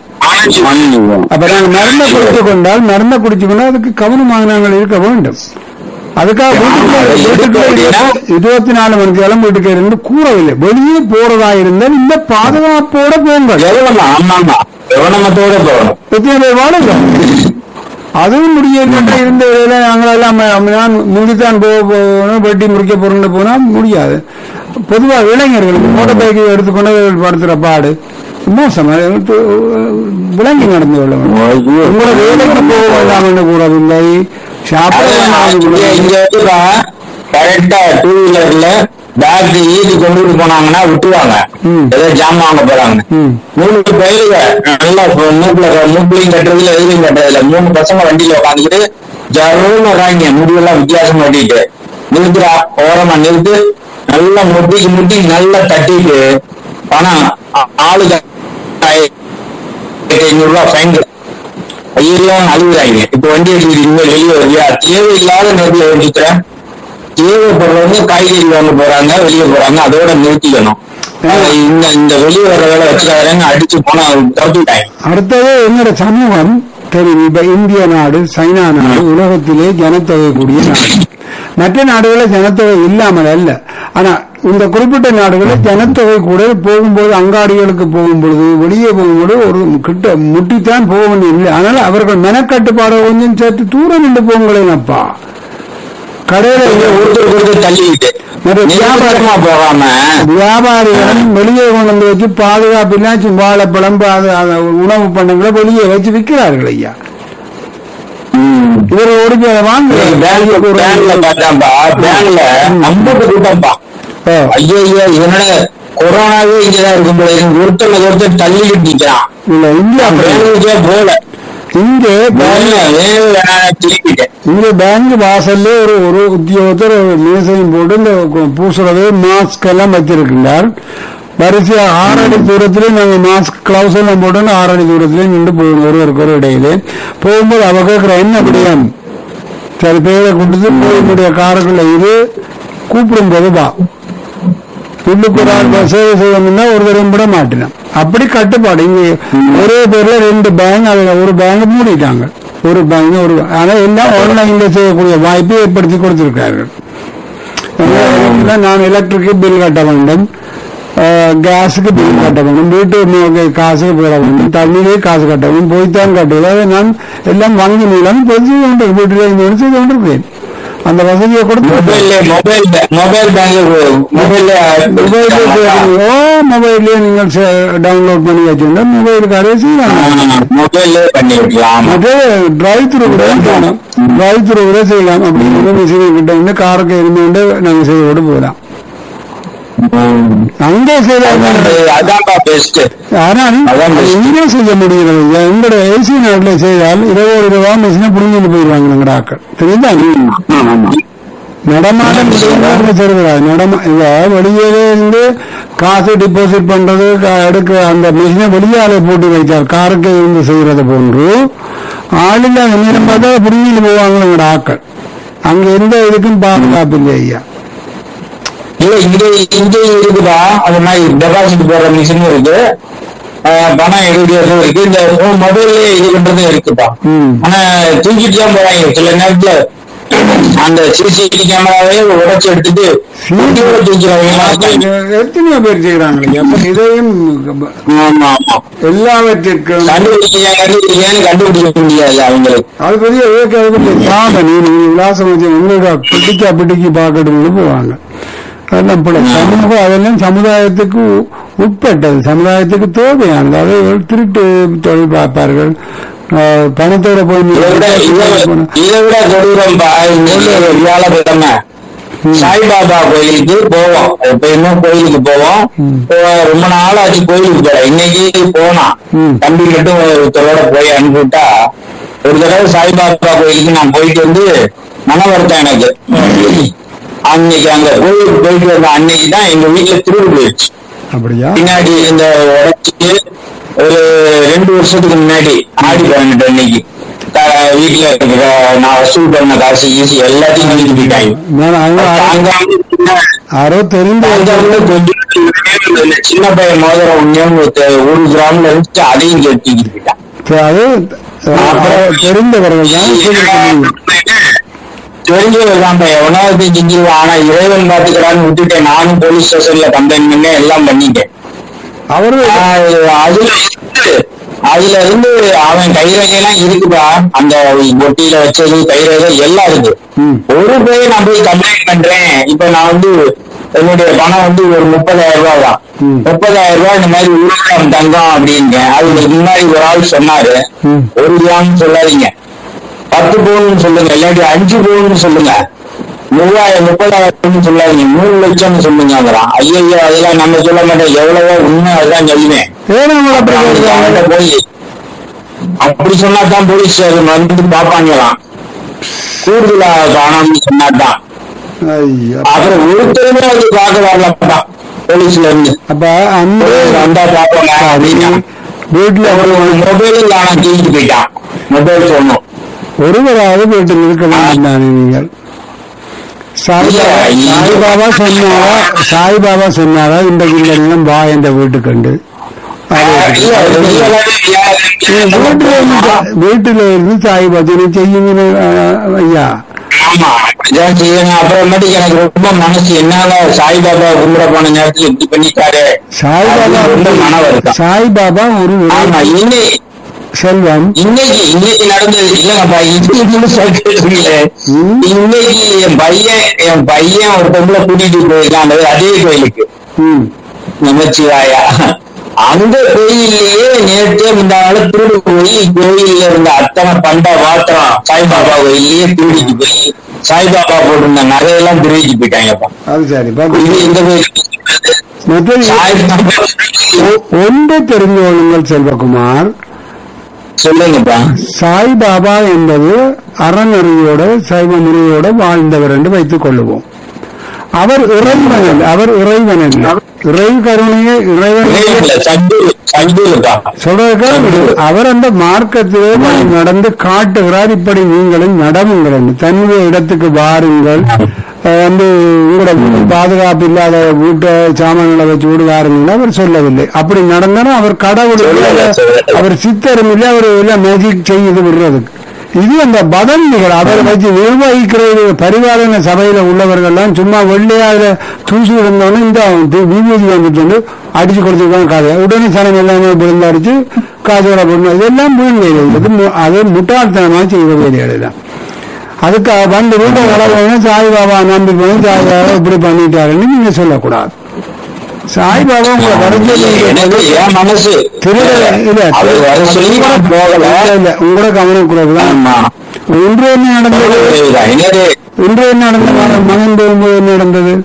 அப்ப நாங்க மருந்தை குடிச்சு கொண்டால் மருந்தை குடிச்சு கொண்டால் அதுக்கு கவனமாக நாங்கள் இருக்க வேண்டும் அதுக்காக வீட்டுக்குள்ள- அதை வீட்டுக்குள்ள எடுக்க இருபத்தி- இருபத்தி நாலு மணி நேரம் வீட்டுக்கு இருந்து கூறவில்லை வெளியே போறதா இருந்தால் இந்த பாதுகாப்போட போங்கள் எவ்வளவு ஆமாமா கவனமத்தோட போகணும் எத்தனை பேர் வாழுங்க அதுவும் முடியல இருந்த வேலை நாங்களெல்லாம் ம- நான் முந்தித்தான் போக போகணும் வெட்டி முடிக்க போறோம்னு போனா முடியாது பொதுவாக இளைஞர்களுக்கு மோட்டர் பைக்கை எடுத்துக்கொண்டு படுத்துற பாடு மோசம் அது வந்து, விளங்கி நடந்து கொள்ள வேண்டும் உங்களை வேலைக்கு போக வேண்டாம் என்று கூறவில்லை சாப்பிட வேண்டாம் என்று இங்க கூறவில்லை. இங்க வந்து கரெக்டா டூ வீலர்ல பேக் ஈதி கொண்டுட்டு போனாங்கன்னா விட்டுருவாங்க ம். ஏதோ ஜாமான் வாங்க போறாங்க ம். மூணு பயிலுங்க நல்லா இப்ப மூக்குல மூக்குலையும் கட்டுறதுல எதுலையும் கட்டுறதுல மூணு பசங்க வண்டியில உட்காந்துக்கிட்டு ஜருன்னு வராங்க முடிவெல்லாம் வித்தியாசம் பண்ணிட்டு நிறுத்துறா ஓரமா நிறுத்து நல்லா முட்டிக்கு முட்டி நல்லா தட்டிட்டு பணம் ஆ- ஆளுக்கு ஐநூறு ரூபாய் ஃபைன் ஐயோ அழுகுறாங்க இப்ப வண்டி எடுத்துக்கிட்டு இனிமேல் வெளியே வருவியா தேவையில்லாத நேரத்துல நிறுத்துறேன் தேவைப்படுறவங்க காய்கறி வாங்க போறாங்க வெளியே போறாங்க அதோட நிறுத்திக்கணும் ஆஹ் இந்த இந்த வெளியே வர வேலை வச்சுக்காதவங்க அடிச்சு போனா தப்பிட்டாங்க அடுத்தது என்னோட சமூகம் தெரியும் இப்ப இந்திய நாடு சைனா நாடு உலகத்திலே ஜனத்தொகை கூடிய நாடு மற்ற நாடுகளில் ஜனத்தொகை இல்லாமல் அல்ல ஆனா இந்த குறிப்பிட்ட நாடுகளில் ஜனத்தொகை கூட போகும்போது அங்காடிகளுக்கு போகும்பொழுது வெளியே போகும்போது ஒரு கிட்ட முட்டித்தான் போக வேண்டியது இல்லை அதனால அவர்கள் மெனக்கட்டுப்பாடு கொஞ்சம் சேர்த்து தூரம் நின்று போங்களேன் அப்பா கடையில ஒருத்தர் ஒருத்தர் தள்ளிக்கிட்டு மற்ற வியாபாரமா போகாம வியாபாரிகளும் வெளியே கொண்டு வந்து வச்சு பாதுகாப்பு இல்லாச்சு வாழைப்பழம் பாது- அந்த உணவு பண்டங்களை வெளியே வச்சு விற்கிறார்கள் ஐயா இவர்கள் ஓடி போய் அதை பேங்க்ல பேங்க்ல வாங்க பார்த்தாம்பா பேங்க்ல ஐம்பது கூட்டம்பா ஐயோ ஐயோ இதனால கொரோனாவே இங்கதான் இருக்கும் போல இருக்கு. ஒருத்தர் ஒருத்தர் தள்ளிக்கிட்டு நிக்கிறான் இல்ல இந்தியா அப்படி. பேங்குக்கே போல இங்கே பேங்க் வேணும், வேணும், வேணாம் திருப்பிட்டேன் இங்க பேங்க் வாசல்ல ஒரு ஒரு உத்தியோகத்தர் ஒரு மேசையும் போட்டு இந்த கு- பூசுறது மாஸ்க் எல்லாம் வச்சிருக்கிறார் வரிசையா ஆறு அடி தூரத்திலே நாங்க மாஸ்க் கிளவுஸ் எல்லாம் போட்டு ஆறு அடி தூரத்திலே நின்று போகணும் ஒருவருக்கு ஒரு இடையில போகும்போது அவ கேட்கிற என்ன அப்படியாம் சரி பேரை கொடுத்து போயினுடைய காருக்குள்ள இது கூப்பிடும் போது வா உள்ளுக்கு ஒரு ஆள் சேவை செய்யணும்னா ஒரு தரம் விட மாட்டினான் அப்படி கட்டுப்பாடு இங்க ஒரே பேர்ல ரெண்டு பேங்க் அதுல ஒரு பேங்க் மூடிட்டாங்க ஒரு பேங்க் ஒரு ஆனா எல்லாம் ஆன்லைன்ல செய்யக்கூடிய வாய்ப்பை ஏற்படுத்தி கொடுத்திருக்கார்கள் அதனால நான் எலக்ட்ரிக்கு பில் கட்ட வேண்டும் அஹ், கேஸுக்கு பில் கட்ட வேண்டும் வீட்டு மு- காசுக்கு போட வேண்டும் தண்ணிக்கு காசு கட்ட வேண்டும் போய்த்தான் கட்டுவது அதை நான் எல்லாம் வங்கி மூலம் போய் செய்து கொண்டு வீட்டில் இருந்து செய்து கொண்டிருக்கிறேன் அந்த வசதியை கொடுத்து மொபைல்ல மொபைல் மொபைல் பேங்க் மொபைல்ல மொபைல் ஓ மொபைல்லே நீங்கள் டவுன்லோட் பண்ணி வச்சுருந்தா மொபைலுக்காரே செய்யலாம் மொபைல்ல பண்ணி விடலாம் மற்ற டிரைவ் த்ரூ கூட செய்யலாம் டிரைவ் த்ரூ கூட செய்யலாம் அப்படின்னு மிஷின் கிட்ட வந்து காருக்கு இருந்து நாங்க செய்து கொண்டு போகலாம் அங்கே செய்யலாம் அதான்ப்பா பெஸ்ட் ஆனால் அதான் அது இங்கே செய்ய முடிகிறது எங்களோட ஏசி நாட்டில் செய்தால் இருபது ரூபா மிஷினை பிடிங்கிட்டு போயிடுவாங்க எங்களோட ஆக்கள் தெரியுதா நடமாட முடியாத தருகிறார் நடமா இவ வெளியிலே இருந்து காசு டிபாசிட் பண்றது க- எடுக்க அந்த மிஷினை வெளியாலே போட்டு வைத்தார் காருக்கு இருந்து செய்யறது போன்று ஆளில்லா நேரம் பார்த்தா பிடிங்கிட்டு போவாங்க எங்களோட ஆக்கள் அங்க எந்த இதுக்கும் பாதுகாப்பு இல்லை ஐயா இல்ல இங்க இங்க இருக்குதா அது மாதிரி டெபாசிட் போடுற மிஷினும் இருக்கு ஆஹ் பணம் எடுக்கிறதும் இருக்கு இந்த மொபைல்ல இது பண்றதும் இருக்குப்பா ம். ஆனா தூக்கிட்டு தான் போறாங்க சில நேரத்துல அந்த சிசிடிவி கேமராவே உடைச்சு எடுத்துட்டு வண்டியோட தூக்கிறவங்க எத்தனையோ பேர் செய்யறாங்க ஐயா அப்ப இதையும் ஆமா ஆமா எல்லாவற்றிற்கும் கண்டுபிடிக்க கண்டுபிடிக்கன்னு கண்டுபிடிக்க முடியாது அவங்களுக்கு அது பெரிய இயக்க அதிபதி சாதனை நீ விலாசம் வச்சு உங்களுக்கு பிடிக்க பிடிக்கி பார்க்கணும்னு போவாங்க அதெல்லாம் பிள்ளை சமூகம் அதெல்லாம் சமுதாயத்துக்கு உ- உட்பட்டது சமுதாயத்துக்கு தேவையானது அதை திருட்டு தொழில் பார்ப்பார்கள் ஆஹ் பணத்தோட போய் இதை விட இதை விட- இதை விட கொடூரம்பா இன்னைக்கு ஒரு வியாழக்கிழமை சாய்பாபா கோயிலுக்கு போவோம் எப்பயுமே கோயிலுக்கு போவோம் இப்போ ரொம்ப நாள் ஆச்சு கோயிலுக்கு போல இன்னைக்கு போனான் ம். தம்பி மட்டும் ஒருத்தரோட போய் அனுப்பிவிட்டா ஒரு தடவை சாய்பாபா கோயிலுக்கு நான் போயிட்டு வந்து மன வருத்தம் எனக்கு அன்னைக்கு அங்க கோயிலுக்கு போயிட்டு வந்த அன்னைக்கு தான் எங்க வீட்டுல திருவிழா போயிடுச்சு அப்படியா பின்னாடி இந்த உடச்சி ஒரு ரெண்டு வருஷத்துக்கு முன்னாடி ஆடி பதினெட்டு அன்னைக்கு த- வீட்டுல இருக்கிற நான் வசூல் பண்ண காசு ஈஸி எல்லாத்தையும் கழிச்சு போயிட்டாங்க நான் அவங்க அங்க வந்து சின்ன- யாரோ தெரிந்த அங்க வந்து கொஞ்சம் இந்த சின்ன பையன் மோதிரம் ஒண்ணே ஒரு த- ஒரு கிராம்ல இருந்துச்சு அதையும் கட்டிக்கிட்டு போயிட்டான் சரி, அது அஹ், தெரிந்தவர்கள் தான் சொல்லிக்க முடியும் தெரிஞ்சவர் தான் எவனாவது செஞ்சிருவான் ஆனா இறைவன் பாத்துக்கிறான்னு விட்டுட்டேன் நானும் போலீஸ் ஸ்டேஷன்ல கம்ப்ளைண்ட் பண்ணி எல்லாம் பண்ணிட்டேன் அவரு ஆஹ் அதுல இருந்து அதுல இருந்து அவன் கைரகையெல்லாம் இருக்குப்பா அந்த பொட்டியில வச்சது கைரகை எல்லாம் இருக்கு ம். ஒரு போய் நான் போய் கம்ப்ளைண்ட் பண்றேன் இப்ப நான் வந்து என்னுடைய பணம் வந்து ஒரு முப்பதாயிரம் ரூபாய் தான் ம். முப்பதாயிரம் ரூபாய் இந்த மாதிரி உருவம் தங்கம் அப்படின்ட்டேன் அதுக்கு முன்னாடி ஒரு ஆள் சொன்னாரு ம். ஒரு கிராம் சொல்லாதீங்க பத்து பவுன் சொல்லுங்க இல்லாட்டி அஞ்சு பவுன் சொல்லுங்க மூவாயிரம் முப்பதாயிரம் சொல்லாதீங்க மூணு லட்சம் சொல்லுங்கிறான் ஐயோ அதெல்லாம் நம்ம சொல்ல மாட்டோம் எவ்வளவோ உண்மை அதுதான் சொல்லுவேன் ஏன் அவங்கள அப்படி அப்புறம் அவனுக்கு சொல்றாங்க? அவன்கிட்ட போய் அப்படி சொன்னாதான் போலீஸ் வந்து பாப்பாங்களாம் கூடுதலா காணாம சொன்னாதான் ஐயா. அப்புறம் ஒருத்தருமே அது பார்க்க வரலப்பா போலீஸ்ல இருந்து அப்ப அந்த போலீஸ் வந்தா பாப்பாங்க அப்படின்னா வீட்டுல ஒரு மொபைல் நான் தூக்கிட்டு போயிட்டான் மொபைல் சொன்னோம் ஒருவராவது வீட்டில் இருக்க வேண்டும் தானே நீங்கள் சாய்பாபா இல்ல, சாய்பாபா சொன்னாரா சாய்பாபா சொன்னாரா இந்த நிலம் வா என்ற வீட்டுக்கண்டு இல்ல, வெளியவே வீட்டில இருந்து வீட்டில இருந்து சாய் பஜனை செய்யுங்க ஐயா ஆமா அப்படிதான் செய்யணும் அப்புறமேட்டுக்கு எனக்கு ரொம்ப மனசு என்னால சாய்பாபா கும்பிட போன நேரத்துல இப்படி பண்ணிட்டாரு சாய்பாபா அது ரொம்ப மன வருத்தம் சாய்பாபா ஒரு ஆமா இன்னைக்கு செல்வம் இன்னைக்கு இன்னைக்கு நடந்தது இல்லங்கப்பா இன்னைக்கு சொல்றீங்கள ம். இன்னைக்கு என் பையன் என் பையன் ஒரு பொம்பளை கூட்டிட்டு போயிருக்கான் அந்த அதே கோயிலுக்கு ம் நமச்சிவாயா அந்த கோயில்லயே நேற்று முந்தாள் திருடு போய் கோயில்ல இருந்த அத்தனை பண்ட பாத்திரம் சாய்பாபா கோயில்லயே திருடிட்டு போய் சாய்பாபா போட்டிருந்த நகையெல்லாம் திருடிட்டு போயிட்டாங்கப்பா அது சரி இது பாத்து எந்த கோயில் மற்றது சாய்பாபா ஒ- ஒன்று தெரிந்து கொள்ளுங்கள் செல்வகுமார் சொல்லுங்கப்பா சாய்பாபா என்பது அறநெறியோட சைவ முறையோட வாழ்ந்தவர் என்று வைத்துக் கொள்ளுவோம் அவர் இறைவன் அல்ல, அவர் இறைவன் அல்ல. இறை கருணையை இறைவன் இல்ல, சண்டூர் சண்டூர்ப்பா சொல்றதுக்காக அவர் அந்த மார்க்கத்திலே நடந்து காட்டுகிறார் இப்படி நீங்களும் நடவுங்கள் என்று. தன்னுடைய இடத்துக்கு வாருங்கள் அஹ் வந்து உங்களோட வீட்டு பாதுகாப்பு இல்லாத வீட்டை சாமான்களை வச்சு விடுவாருங்கள் அவர் சொல்லவில்லை அப்படி நடந்தாலும் அவர் கடவுள் இல்லை, சொல்லல, சொல்லல. அவர் சித்தரும் இல்லை அவர் எல்லாம் மேஜிக் செய்து விடுறதுக்கு இது அந்த பதவிகள் அவர் வச்சு நிர்வகிக்கிறது பரிவாரண சபையில உள்ளவர்கள்லாம் சும்மா வெள்ளையாக தூசி விழுந்தோன்னு இந்த விபூதி வந்துட்டு அடிச்சு கொடுத்துருக்காங்க காதை உடனே சனம் எல்லாமே விழுந்து அடிச்சு காதோட போடணும் இதெல்லாம் வீண் வேலைகள் இது மு- அது முட்டாள்தனமா செய்கிற வேலைகள் எல்லாம் அதுக்கு வந்து வீட்டை வளர்க்கணும் சாய்பாபா நம்பி போய் சாய்பாபா இப்படி பண்ணிட்டாருன்னு நீங்க சொல்லக்கூடாது சாய்பாபா உங்களை எனக்கு வரைக்கும் என் மனசு திருட இல்ல அவர் வர சொல்லி நான் போகல இல்ல, இல்ல உங்களோட கவனக்குறைவு தான் ஆமா இன்று என்ன நடந்தது என்னது இன்று என்ன நடந்தது மகன் போகும்போது என்ன நடந்தது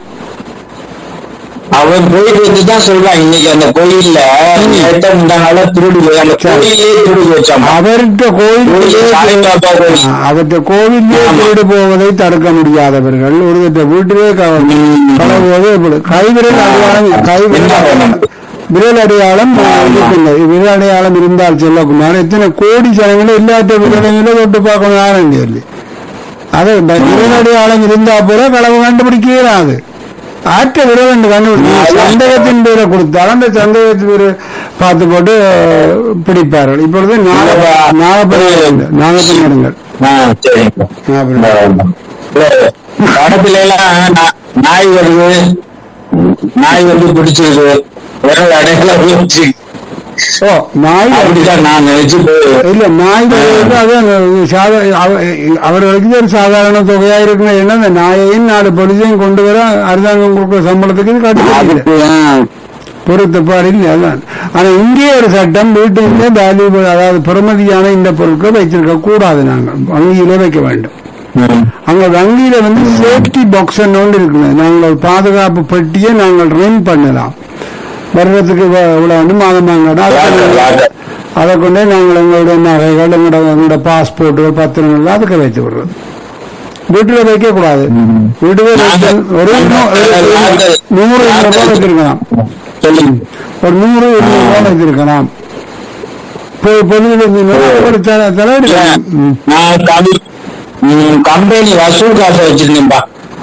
அவன் போயிட்டு வந்து தான் சொல்றான் இன்னைக்கு அந்த கோயில்ல நேற்று முந்தானால திருடு போய் அந்த கோயிலே திருடு வச்சாமா அவர்கிட்ட கோயில் சாய்பாபா கோயில் அவர்கிட்ட கோவிலே திருடு போவதை தடுக்க முடியாதவர்கள் ஒருத்தட்ட வீட்டிலே கலவுவது இப்படி கைவிரல் அடையாளம் கைவிரல் அடையாளம் விரல் அடையாளம் இருக்கின்றது விரல் அடையாளம் இருந்தால் செல்லக்குமார் எத்தனை கோடி ஜனங்களும் இல்லாத விரலைகளை தொட்டு பார்க்கணும் யாரும் சொல்லி அது விரல் அடையாளம் இருந்தா போல களவு கண்டுபிடிக்க இயலாது ஆற்ற விரல் என்று கண்டுபிடிச்சு சந்தேகத்தின் பேரை கொடுத்தால் அந்த சந்தேகத்தின் பேரை பார்த்து போட்டு அஹ், பிடிப்பார்கள் இப்பொழுது நாகப்பண்ண நாகப்பண்ணிடுங்கள் ஆ, சரிங்க நாகப்பண்ண படத்துல எல்லாம் நா- நாய் வருது நாய் வந்து பிடிச்சிருக்கு விரல் அடையாளம் வச்சு ஓ நாய் அப்படிதான் நான் நினைச்சு போய் இல்ல நாய் வந்து அதான் சாதா அவ- அவர்களுக்கு இது ஒரு சாதாரண தொகையா இருக்குன்னா என்ன இந்த நாயையும் நாலு பொலிசையும் கொண்டு வர அரசாங்கம் கொடுக்குற சம்பளத்துக்கு இது கட்டுப்படுது பொறுத்தப்பாடு இல்லை அதான் ஆனா இங்கே ஒரு சட்டம் வீட்டிலே வேல்யூபிள் அதாவது பெறுமதியான இந்த பொருட்களை வைத்திருக்க கூடாது நாங்கள் வங்கியிலே வைக்க வேண்டும் ம். அங்க வங்கியில வந்து சேஃப்டி பாக்ஸ் ஒன்று இருக்குது நாங்கள் பாதுகாப்பு பெட்டியை நாங்கள் ரென் பண்ணலாம் வருடத்துக்கு இவ்வ- இவ்வளவு வந்து மாதம் வாங்கணும் யாரு, யாரு? அதை கொண்டே நாங்கள் எங்களுடைய நகைகள் எங்களோட எங்களோட பாஸ்போர்ட்டுகள் பத்திரங்கள் அதுக்கு வைத்து விடுறது வீட்டுல வைக்க கூடாது வீட்டுல வைக்க- ஒரு நூ- ஒரு நூறு ரூபாய் வச்சிருக்கலாம் சொல்லுங்க ஒரு நூறு இருநூறு ரூபாய் வச்சிருக்கலாம் பொ- பொதுவில் இருந்தீங்கன்னா ஒரு தலை தலையெடுக்கலாம் ம். நான் கம்பெனி வசூல் காசை வச்சிருந்தேன்பா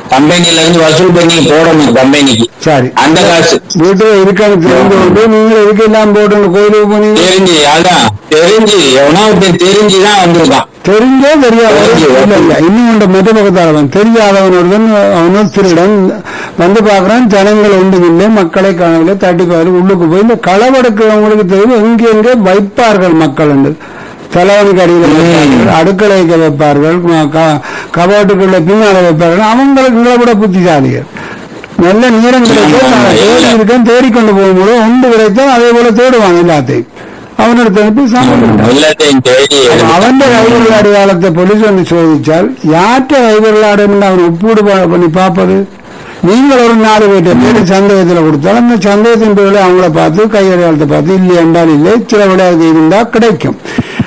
கம்பெனில இருந்து வசூல் பண்ணி போடணும் கம்பெனிக்கு சரி அந்த காசு வீட்டுல இருக்கான்னு தெரிந்து கொண்டு நீங்கள் எதுக்கு எல்லாம் போட்டு கோயிலுக்கு போனீங்க தெரிஞ்சு அதான் தெரிஞ்சு எவனோ ஒருத்தன் தெரிஞ்சுதான் வந்திருக்கான் தெரிஞ்சோ தெரியாத இல்ல இல்ல இன்னும் ஒன்று மற்ற பக்கத்தாளவன் தெரியாதவனுடன் அவனும் திருடன் வந்து பார்க்கறான் ஜனங்கள் ஒன்றுமில்லை மக்களை காணவில்லை தட்டி பார்த்து உள்ளுக்கு போய் இந்த களவெடுக்கிறவங்களுக்கு தெரியும் எங்கே எங்கே வைப்பார்கள் மக்கள் என்று தலைவனுக்கு அடியில் வைப்பார்கள் அடுக்கலைக்கு வைப்பார்கள் ம- க- கபாட்டுக்குள்ள பின்னால வைப்பார்கள் அவங்களுக்கு உங்களை விட புத்திசாலிகள் நல்ல நேரம் கிடைக்கும் ஆமா, நான் இல்ல. தேடி இருக்கேன் தேடிக்கொண்டு போகும்போது ஒன்று கிடைத்தால் அதே போல தேடுவான் எல்லாத்தையும் அவனிடத்தை அனுப்பி சாப்பிடுவான் எல்லாத்தையும் தேடி அப்ப அவன் கைவிரல் அடையாளத்தை போலீஸ் வந்து சோதிச்சால் யார்கிட்ட கைவிரல் அடையாளம் அவன் ஒப்பீடு ப- பண்ணி பார்ப்பது நீங்கள் ஒரு நாலு பேர்ட்ட பேர் சந்தேகத்தில் கொடுத்தால் அந்த சந்தேகத்தின் பேரில் அவங்கள பார்த்து கை அடையாளத்தை பார்த்து இல்லை என்றால் இல்லை சில விளையாட்டு இருந்தால் கிடைக்கும்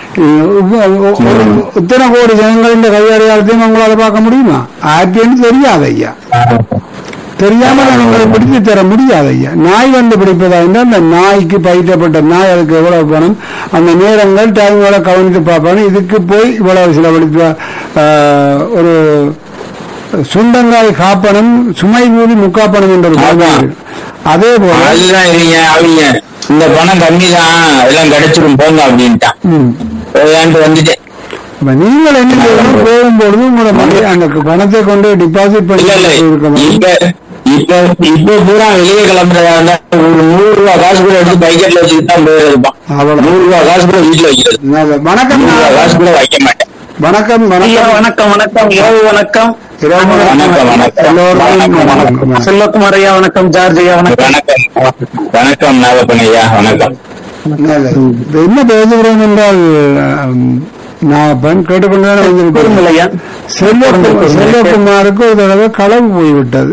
உ- ஒரு இத்தனை கோடி ஜனங்களின் கை அடையாளத்தையும் உங்களால பார்க்க முடியுமா ஆர்டின்னு தெரியாது ஐயா தெரியாம நான் உங்களை பிடித்து தர முடியாது ஐயா நாய் வந்து பிடிப்பதா இருந்தால் அந்த நாய்க்கு பயிற்றப்பட்ட நாய் அதுக்கு எவ்வளவு பணம் அந்த நேரங்கள் டைம்களை கவனித்து பார்ப்பாங்க இதுக்கு போய் இவ்வளவு செலவழித்து ஆஹ், ஒரு சுண்டங்காய் காப்பணம் சுமை கூலி முக்காப்பணம் என்ற ஒரு பழமொழி இருக்கு. அதே போல அதுதான் இவங்க அவங்க இந்த பணம் கம்மி தான் எல்லாம் கிடைச்சிடும் போங்க அப்படின்ட்டான் ம், ஏன்ட்டு வந்துட்டேன் இப்ப நீங்கள் என்ன செய்யணும் போகும்பொழுது உங்களோட மணி அந்த பணத்தை கொண்டு டிபாசிட் பண்ணி இல்ல இல்ல இருக்கணும் இப்ப இப்ப இப்ப பூரா வெளியே கிளம்புறதா இருந்தா ஒரு நூறு ரூபாய் காசு கூட எடுத்து பைக்கெட்ல வச்சுட்டு தான் போயிருப்பான் அவ்வளவு. நூறு ரூபாய் காசு கூட வீட்டுல வைக்கிறது நல்லது. வணக்கம் நூறு ரூபாய் காசு கூட வைக்க மாட்டேன் வணக்கம் ஐயா வணக்கம் வணக்கம் வணக்கம் இரவு வணக்கம் இரவு வணக்கம், வணக்கம். எல்லோருக்கும் வணக்கம், வணக்கம் செல்வகுமார் ஐயா வணக்கம் ஜார்ஜ் ஐயா வணக்கம் வணக்கம் வணக்கம் நாகப்பன் ஐயா வணக்கம் நல்லது. இப்ப என்ன பேசுகிறோம் என்றால் ஆம், நான் பெண் கேட்டுக்கொண்டுதான் வந்திருக்கிறேன் கூறுங்கள் ஐயா செல்வ செல்வகுமாருக்கு ஒரு தடவை களவு போய்விட்டது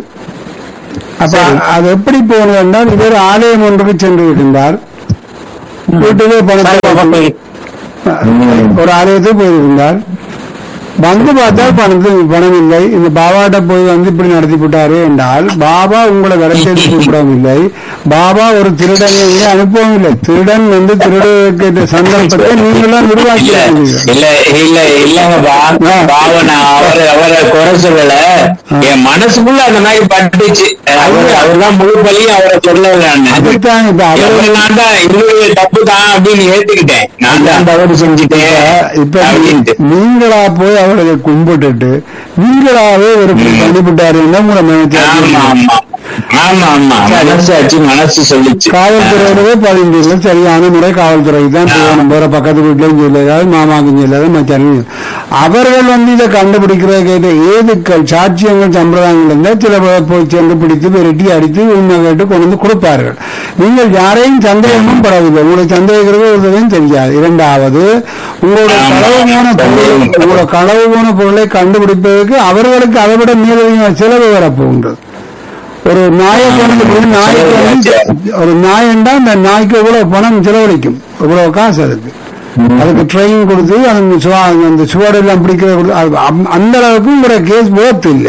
அப்ப அது எப்படி போனது என்றால் இவர் ஆலயம் ஒன்றுக்கு சென்று விட்டார் வீட்டிலே சாய்பாபா பணத்தை கோயில் ஒரு ஆலயத்துக்கு போயிருந்தார் வந்து பார்த்தால் பணத்து பணம் இல்லை இந்த பாபாட்ட போய் வந்து இப்படி நடத்தி விட்டாரு என்றால் பாபா உங்களை விரட்டி கூப்பிடவும் இல்லை பாபா ஒரு திருடனை இங்கே அனுப்பவும் இல்லை திருடன் வந்து திருடுகிற சந்தர்ப்பத்தை நீங்களும் உருவாக்கி இல்ல இருக்கிறீர்கள். இல்ல இல்ல இல்லங்கப்பா ஆ. பாவம் நான் அவரை அவரை குறை சொல்லல என் மனசுக்குள்ள அந்த மாதிரி பட்டுச்சு அவரு அவர்தான் முழு பலியும் அவரை சொல்லல நான் அதுதான் இப்ப அவர் எவ்வளவு நான் தான் என்னுடைய தப்பு தான் அப்படின்னு ஏத்துக்கிட்டேன் நான் தான் தவறு செஞ்சுட்டேன் இப்ப அப்படின்ட்டு நீங்களா போய் அவளை கும்பிட்டுட்டு நீங்களாவே ஒரு பண்ணிவிட்டாரு உங்களை ஆமா நினைச்சு ஆமா ஆமா ஆமா மனசாச்சு மனசு சொல்லிச்சு காவல்துறையிலே பதினஞ்சு சரியான முறை காவல்துறைக்கு தான் போகணும் வேற பக்கத்து வீட்லயும் சொல்லாது மாமாக்கும் சொல்லாது மச்சானும் சொல்லாது. அவர்கள் வந்து இதை கண்டுபிடிக்கிற கேட்ட ஏதுக்கள் சாட்சியங்கள் சம்பிரதாயங்கள் இருந்தால் சில பேர் போய் சென்று பிடித்து விரட்டி அடித்து உண்மை கேட்டு கொண்டு வந்து கொடுப்பார்கள் நீங்கள் யாரையும் சந்தேகமும் படவில்லை உங்களை சந்தேகிக்கிறது ஒருவரையும் தெரியாது இரண்டாவது உங்களுடைய ஆமா. களவு போன பொருளை உங்களோட களவு போன பொருளை கண்டுபிடிப்பதற்கு அவர்களுக்கு அதை விட மேலதிகமான செலவு வரப்போகின்றது ஒரு நாயை கொண்டு நாயை கொண்டு ஒரு நாயண்டா அந்த நாய்க்கு எவ்வளவு பணம் செலவழிக்கும் இவ்வளவு காசு அதுக்கு அதுக்கு ட்ரெயின் கொடுத்து அந்த சுவா அந்த சுவாடு எல்லாம் பிடிக்கிறது கொடுத்து அது அம்- அந்த அளவுக்கு உங்களோட கேஸ் போத்து இல்லை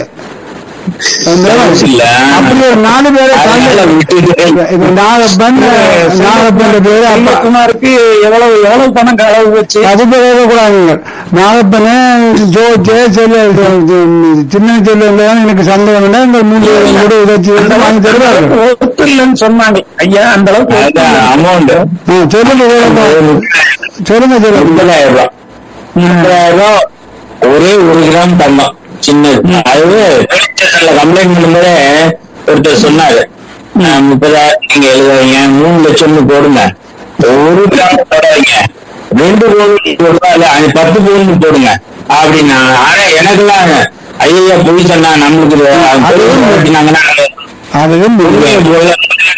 Sense இல்ல. அப்படி ஒரு நாலு பேரை அதனால விட்டுட்டு இப்ப நாகப்பன் நாகப்பன் பேரு அப்பா செல்வகுமாருக்கு எவ்வளவு எவ்வளவு பணம் களவு வச்சு அது கூடாதுங்க நாகப்பனே ஜோஜே செல்ல சின்ன செல்ல எனக்கு சந்தேகம் வேண்டாம் எங்கள் மூணு பேரும் கூட உதச்சி எடுத்து வாங்கி தருவார்கள் ஒத்து இல்லைன்னு சொன்னாங்க ஐயா அந்த அளவுக்கு ஒத்து அதான் இல்ல. அமௌண்ட் ஆ, சொல்லுங்க சொல்லுங்க. சொல்லுங்க சொல்லுங்க முப்பதாயிரம் ரூபாய் முப்பதாயிரம் ரூபாய் ஒரே ஒரு கிராம் தங்கம் சின்னது அது ஸ்டேஷன்ல கம்ப்ளைண்ட் பண்ணும்போதே ஒருத்தர் சொன்னாரு "அஹ், முப்பதாயிரம் நீங்க எழுதுவீங்க மூணு லட்சம்னு போடுங்க ஒரு கிராம் போடாதீங்க ரெண்டு கோடி போடுவா இல்ல அது பத்து கோடி போடுங்க அப்படின்னா ஆனா எனக்குலாம் ஐயா போய் சொன்னா நம்மளுக்கு அப்படின்னாங்கன்னா அதுவும் உண்மையை போல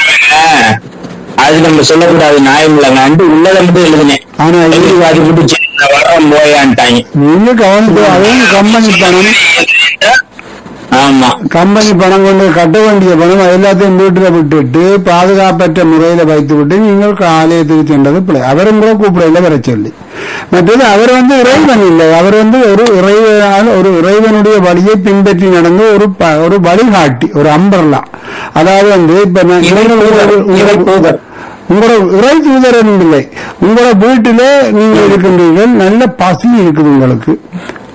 அது நம்ம சொல்லக்கூடாது நியாயம் இல்லைங்க உள்ளதை மட்டும் எழுதினேன் ஆனா இது- எழுதி வாதி போட்டு சரி, நான் வரேன் போயான்ட்டாங்க நீங்க கவனித்து அதுவும் கம்பெனி பணம் ஆமா கம்பெனி பணம் கொண்டு கட்ட வேண்டிய பணம் அது எல்லாத்தையும் வீட்டுல விட்டுட்டு பாதுகாப்பற்ற முறையில வைத்து விட்டு நீங்கள் ஆலயத்துக்கு சென்றது பிள்ளை அவரும் கூட கூப்பிடல வர சொல்லி மற்றது அவர் வந்து இறைவன் இல்லை அவர் வந்து ஒரு இறைவனால் ஒரு இறைவனுடைய வழியை பின்பற்றி நடந்து ஒரு ப- ஒரு வழிகாட்டி ஒரு அம்பர்லா அதாவது வந்து இப்ப நான் உங்களோட உங்களோட இறை தூதரன் இல்லை உங்களோட வீட்டிலே நீங்கள் இருக்கின்றீர்கள் நல்ல பசி இருக்குது உங்களுக்கு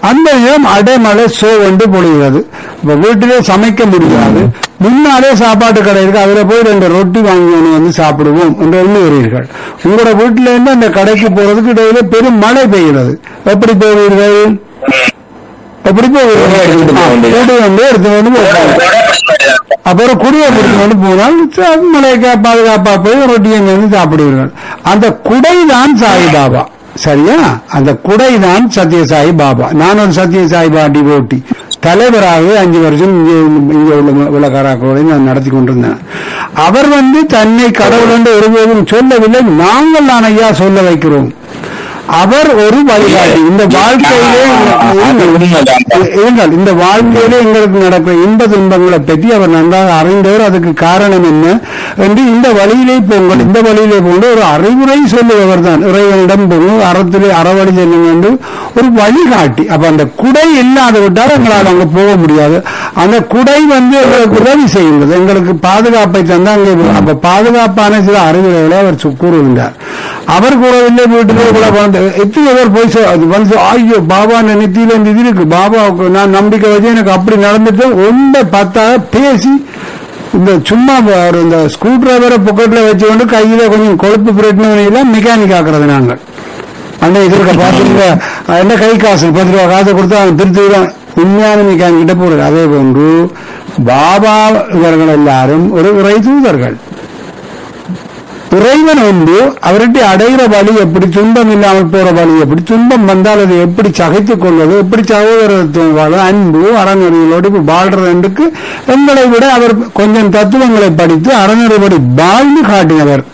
அந்த நேரம் அடைமழை சோ வந்து பொழிகிறது இப்ப வீட்டிலே சமைக்க முடியாது முன்னாலே சாப்பாட்டு கடை இருக்கு அதுல போய் ரெண்டு ரொட்டி வாங்கி கொண்டு வந்து சாப்பிடுவோம் என்று எண்ணுகிறீர்கள் உங்களோட வீட்டில இருந்து அந்த கடைக்கு போறதுக்கு இடையில பெரும் மழை பெய்கிறது எப்படி போவீர்கள் எப்படி எடுத்துட்டு போக வேண்டியது. கூடி வந்து எடுத்து வந்து போட்டாங்க அப்புறம் குடியை பிடிச்சு கொண்டு போனால் ச- மலைக்கா பாதுகாப்பா போய் ரொட்டியை வந்து சாப்பிடுவீர்கள் அந்த குடை தான் சாய்பாபா சரியா அந்த குடை தான் சத்யசாயி பாபா நான் ஒரு சத்யசாயி பாட்டி போட்டி தலைவராக அஞ்சு வருஷம் இங்கே இங்கே உள்ள விளக்காராக்களோட நான் நடத்தி கொண்டிருந்தேன் அவர் வந்து தன்னை கடவுள் என்று ஒருபோதும் சொல்லவில்லை நாங்கள் நான் ஐயா சொல்ல வைக்கிறோம் அவர் ஒரு வழிகாட்டி இந்த வாழ்க்கையிலே அது உண்மைதான் இருங்கள் இந்த வாழ்க்கையிலே எங்களுக்கு நடக்கிற இன்ப துன்பங்களை பற்றி அவர் நன்றாக அறிந்தவர் அதுக்கு காரணம் என்ன என்று இந்த வழியிலே போங்கள் இந்த வழியிலே போங்க ஒரு அறிவுரை சொல்லுபவர் தான் இறைவனிடம் போங்க அறத்திலே அறவழி செல்லுங்க என்று ஒரு வழிகாட்டி அப்ப அந்த குடை இல்லாத விட்டால் எங்களால் அங்க போக முடியாது அந்த குடை வந்து எங்களுக்கு உதவி செய்கின்றது எங்களுக்கு பாதுகாப்பை தந்தா அங்கே அப்ப பாதுகாப்பான சில அறிவுரைகளை அவர் சு- கூறுகின்றார் அவர் கூறவில்லை வீட்டிலே கூட வந்து எத்தனை பேர் போய் சொ- அது வந்து ஐயோ பாபா நெத்தியில இந்த இது இருக்கு பாபாவுக்கு நான் நம்பிக்கை வச்சு எனக்கு அப்படி நடந்துட்டு ஒன்றை பத்தாக பேசி இந்த சும்மா ஒரு இந்த ஸ்க்ரூ டிரைவரை பொக்கெட்ல வச்சுக்கொண்டு கையில கொஞ்சம் கொழுப்பு பிரட்டின மெக்கானிக் ஆக்குறது நாங்கள் அண்ணே இதற்கு பாத்தீங்க என்ன கை காசு பத்து ரூபா காசை கொடுத்தா அவன் திருத்தி தான் உண்மையான மெக்கானிக் கிட்ட போடுறது அதே போன்று பாபா இவர்கள் எல்லாரும் ஒரு இறை தூதர்கள் இறைவன் ஒன்று அவர்கிட்ட அடைகிற வழி எப்படி துன்பம் இல்லாமல் போற வழி எப்படி துன்பம் வந்தால் அதை எப்படி சகைத்துக் கொள்வது எப்படி சகோதரத்துவம் வாழ அன்பு அறநெறிகளோடு இப்ப வாழ்றதுக்கு எங்களை விட அவர் கொஞ்சம் தத்துவங்களை படித்து அறநெறிப்படி வாழ்ந்து காட்டினவர்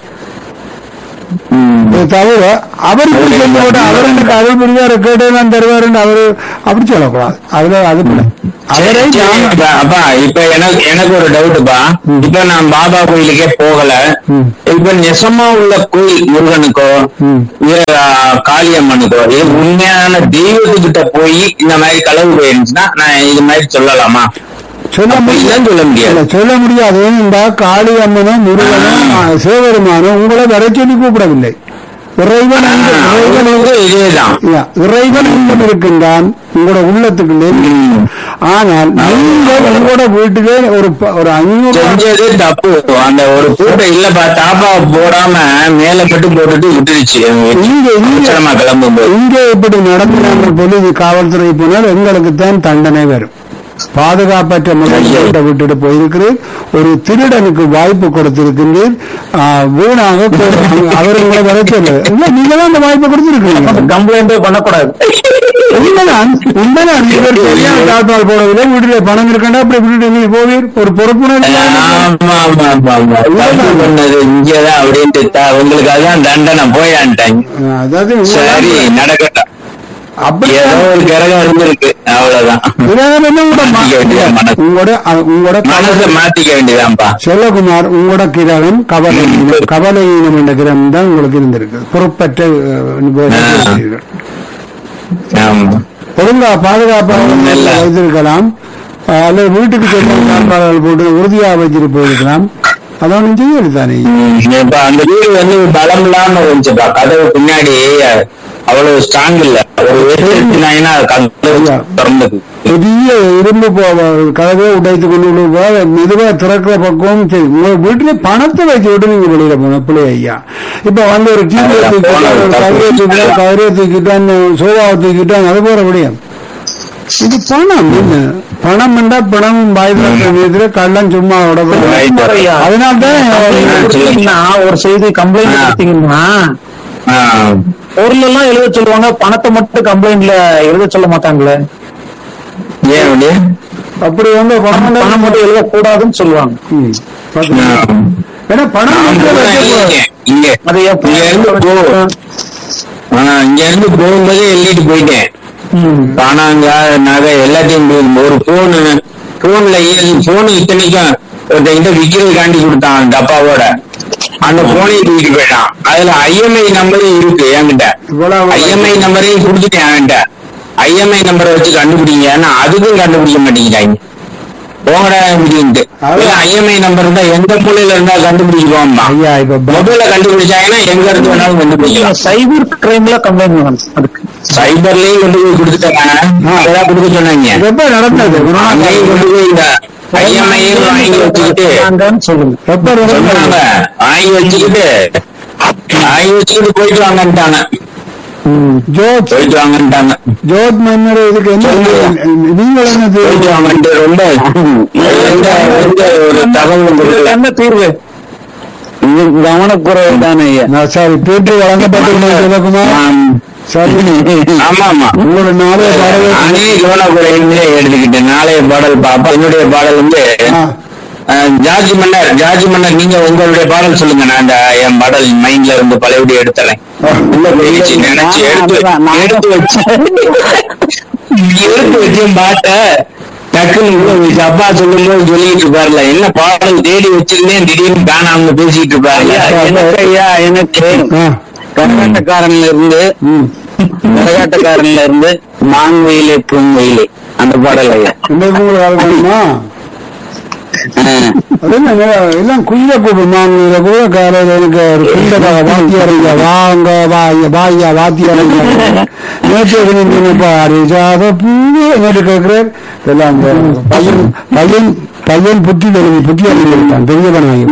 இதை தவிர அவருக்கு சொல்ல விட அவர் எனக்கு அருள் புரிவார் கேட்டதான் தருவார் அவரு அப்படி சொல்லக்கூடாது அதுல அது பிழை. அவரை சரி, நாம- அப்பா, அப்பா இப்ப எனக்கு எனக்கு ஒரு டவுட்டுப்பா இப்ப நான் பாபா கோயிலுக்கே போகல ம். இப்ப நெசமா உள்ள கோயில் முருகனுக்கோ ம். இல்ல, ஆ, காளியம்மனுக்கோ இது உண்மையான தெய்வத்துக்கிட்ட போய் இந்த மாதிரி களவு போயிருந்துச்சுன்னா நான் இது மாதிரி சொல்லலாமா சொல்ல அப்படிலாம் சொல்ல முடியாது இல்ல, சொல்ல முடியாது ஏனென்றா காளி அம்மனும் முருகனும் ஆ, சிவபெருமானும் உங்களை வர சொல்லி கூப்பிடவில்லை இறைவன் அங்கு- இறைவன் அவங்களுக்கு இதேதான் இல்ல, இறைவன் இங்கும் இருக்கின்றான் உங்களோட உள்ளத்துக்குள்ளே ம். ஆனால் நீங்கள் உங்களோட வீட்டிலே ஒரு ப- ஒரு ஐநூறு செஞ்சது தப்பு அந்த ஒரு கூட்டை இல்லப்பா தாப்பா போடாம மேல மட்டும் போட்டுட்டு விட்டுருச்சு இங்க இங்க அவசரமா கிளம்பும்போது இங்கே இப்படி நடக்கிறார்கள் பொழுது காவல்துறை போனால் எங்களுக்கு தான் தண்டனை வரும் பாதுகாப்பற்ற முறையில் விட்டுட்டு போயிருக்கிறேன் ஒரு திருடனுக்கு வாய்ப்பு கொடுத்திருக்கின்றேன் ஆ, வீணாக போ- அவர் உங்களை வர சொல்லு இல்ல நீங்க தான் அந்த வாய்ப்பு கொடுத்திருக்கீங்க கம்ப்ளைண்டே பண்ணக்கூடாது உண்மைதான் உண்மைதான் இவர் சரியான தாழ்பால் போடவில்லை வீட்டிலே பணம் இருக்கண்டா அப்படி விட்டுட்டு நீங்க போவீர் ஒரு பொறுப்புணர்வு ஆமா ஆமா ஆமா ஆமா தப்பு பண்ணது இங்கதான் அப்படின்ட்டு த- உங்களுக்கு அதான் தண்டனை போயான்ட்டாங்க அதாவது சரி உண்மைதான். நடக்கட்டும் அப்படி ஏதோ ஒரு கிரகம் இருந்திருக்கு அவ்வளவுதான் இதாவது என்ன உங்களோட ம- மாத்திக்க வேண்டியது மனசு. உங்களோட அ- உங்களோட மனசை மாத்திக்க வேண்டியதான்ப்பா செல்லகுமார் உங்களோட கிரகம் கவலை கவலையீனம் என்ற கிரகம் தான் உங்களுக்கு இருந்திருக்கு பொறுப்பற்ற அஹ், இருக்கிறீர்கள். ஆமா ஒழுங்கா பாதுகாப்பாக ஒண்ணும் இல்ல. வைத்திருக்கலாம் அஹ், அல்லது வீட்டுக்கு செல்ல காப்பாளர்கள் போட்டு உறுதியாக வச்சிட்டு போயிருக்கலாம் அதான் நீங்க செய்யறது தானே ம், இப்ப அந்த வீடு வந்து பலம் இல்லாம இருந்துச்சுப்பா கதவு பின்னாடி அவ்வளவு ஸ்ட்ராங் இல்ல ஒரு வெட்டினாங்கன்னா கதவு திறந்தது பெரிய இரும்பு போ- கதவை உடைத்து கொண்டு விடுவா மெதுவா திறக்கிற பக்கம் சரி உங்க வீட்டுல பணத்தை வச்சு விட்டு நீங்க வெளியில போன பிள்ளை ஐயா இப்ப வந்து ஒரு டிவி அதுல தூக்கிட்டா போன ஒரு கவரையை தூக்கிட்டா கவரையை தூக்கிட்டான் சோபாவை தூக்கிட்டான் அது போற முடியும் இது பணம் என்ன பணம் என்றா பணமும் பாய்திர கள்ளம் சும்மா அதனால்தான் கொடுத்தீங்கன்னா, ஒரு செய்தி கம்ப்ளைண்ட் ஆ. கொடுத்தீங்கன்னா ஆ, பொருள் எல்லாம் எழுத சொல்லுவாங்க பணத்தை மட்டும் கம்ப்ளைண்ட்ல எழுத சொல்ல மாட்டாங்களே ஏன் அப்படி அப்படி வந்து பணம் பணம் பணம் மட்டும் எழுதக்கூடாதுன்னு சொல்லுவாங்க ம், பாத்தீங்களா? ஆ. ஏன்னா பணம் நான் வந்து கூட வைக்கக்கூடாது. இருக்கேன். இங்க அது இங்க இருந்து போ ஆ, இங்க இருந்து போகும்போதே எழுதிட்டு போயிட்டேன் ம். பணங்க நகை எல்லாத்தையும் போய் ஒரு போனு போன்ல போனு இத்தனைக்கும் ஒருத்தங்கிட்ட விக்கிறதுக்காண்டி கொடுத்தான் டப்பாவோட அந்த போனையும் தூக்கிட்டு போயிட்டான் அதுல ஐஎம்ஐ நம்பரும் இருக்கு என்கிட்ட இவ்வளவு ஐஎம்ஐ நம்பரையும் கொடுத்துட்டேன் என்கிட்ட ஐஎம்ஐ நம்பரை வச்சு கண்டுபிடிங்க ஆனா அதுக்கும் கண்டுபிடிக்க மாட்டேங்கிறாங்க போங்கடா அப்படின்ட்டு ஐஎம்ஐ நம்பர் இருந்தா எந்த மூலையில இருந்தா கண்டுபிடிக்குவோம்மா ஐயா இப்ப ப- மொபைல கண்டுபிடிச்சாங்கன்னா எங்க இருந்து வேணாலும் கண்டுபிடிக்கலாம் சைபர் கிரைம்ல கம்ப்ளைண்ட் பண்ணணும் அதுக்கு சைபர்லயும் கொண்டு போய் கொடுத்துட்டாங்க அதான் கொடுக்க சொன்னாங்க எப்ப நடந்தது அங்கேயும் கொண்டு போய் இந்த ஐஎம்ஐயும் வாங்கி வச்சுக்கிட்டு சொல்லுங்க எப்ப நடந்தது சொன்னாங்க வாங்கி வச்சுக்கிட்டு வாங்கி வச்சுக்கிட்டு போயிட்டு வாங்கன்ட்டாங்க ஜோத் போயிட்டு வாங்கன்ட்டாங்க ஜோத் மன்னர் இதுக்கு என்ன நீங்கள் என்ன போயிட்டு தீர்வு? வாங்கன்ட்டு ரொம்ப எந்த எந்த ஒரு தகவலும் கொடுக்கல என்ன தீர்வு இது கவனக்குறைவு தானே ஐயா நான் சரி பேட்டி வழங்கப்பட்டிருந்தது சிவகுமார் ஆம். சரி ஆமா ஆமா உங்களோட நாளைய பாடலை நானே கவனக்குறையிலே எடுத்துக்கிட்டேன் நாளைய பாடல் பாப்பா என்னுடைய பாடல் வந்து ஆ, அஹ், ஜார்ஜ் மன்னர் ஜார்ஜ் மன்னர் நீங்க உங்களுடைய பாடல் சொல்லுங்க நான் அந்த என் பாடல் மைண்ட்ல இருந்து பழையபடி எடுத்துறேன் உள்ள போயிடுச்சு நினைச்சு எடுத்து எடுத்து வச்சு எடுத்து வச்சு பாட்ட டக்குன்னு உள்ள போயிடுச்சு அப்பா சொல்லும் போது சொல்லிட்டு இருப்பாருல என்ன பாடல் தேடி வச்சிருந்தேன் திடீர்னு காணாம பேசிட்டு இருப்பாருல எனக்கு ஐயா எனக்கு ஆ, கரகாட்டக்காரன்ல இருந்து ம். கரகாட்டக்காரன்ல இருந்து மான்வெயிலே பூங்குயிலே அந்த பாடல் ஐயா இன்னைக்கு உங்களுக்கு அது வேணுமா அது என்ன எல்லாம் குயில கூப்பிடும் நான் இதை கூட காலையில் எனக்கு ஒரு குண்ட வாத்தியாரங்க வாங்க வாய வாயா வாத்தியாரங்க நேற்று நினைப்பா அரிஜாத பூவே என்று கேட்கிறேன் எல்லாம் இந்த பையன் பையன் பையன் புத்தி தெரிஞ்சு புத்தி அறிஞ்சிருக்கான் பெரியவனாகி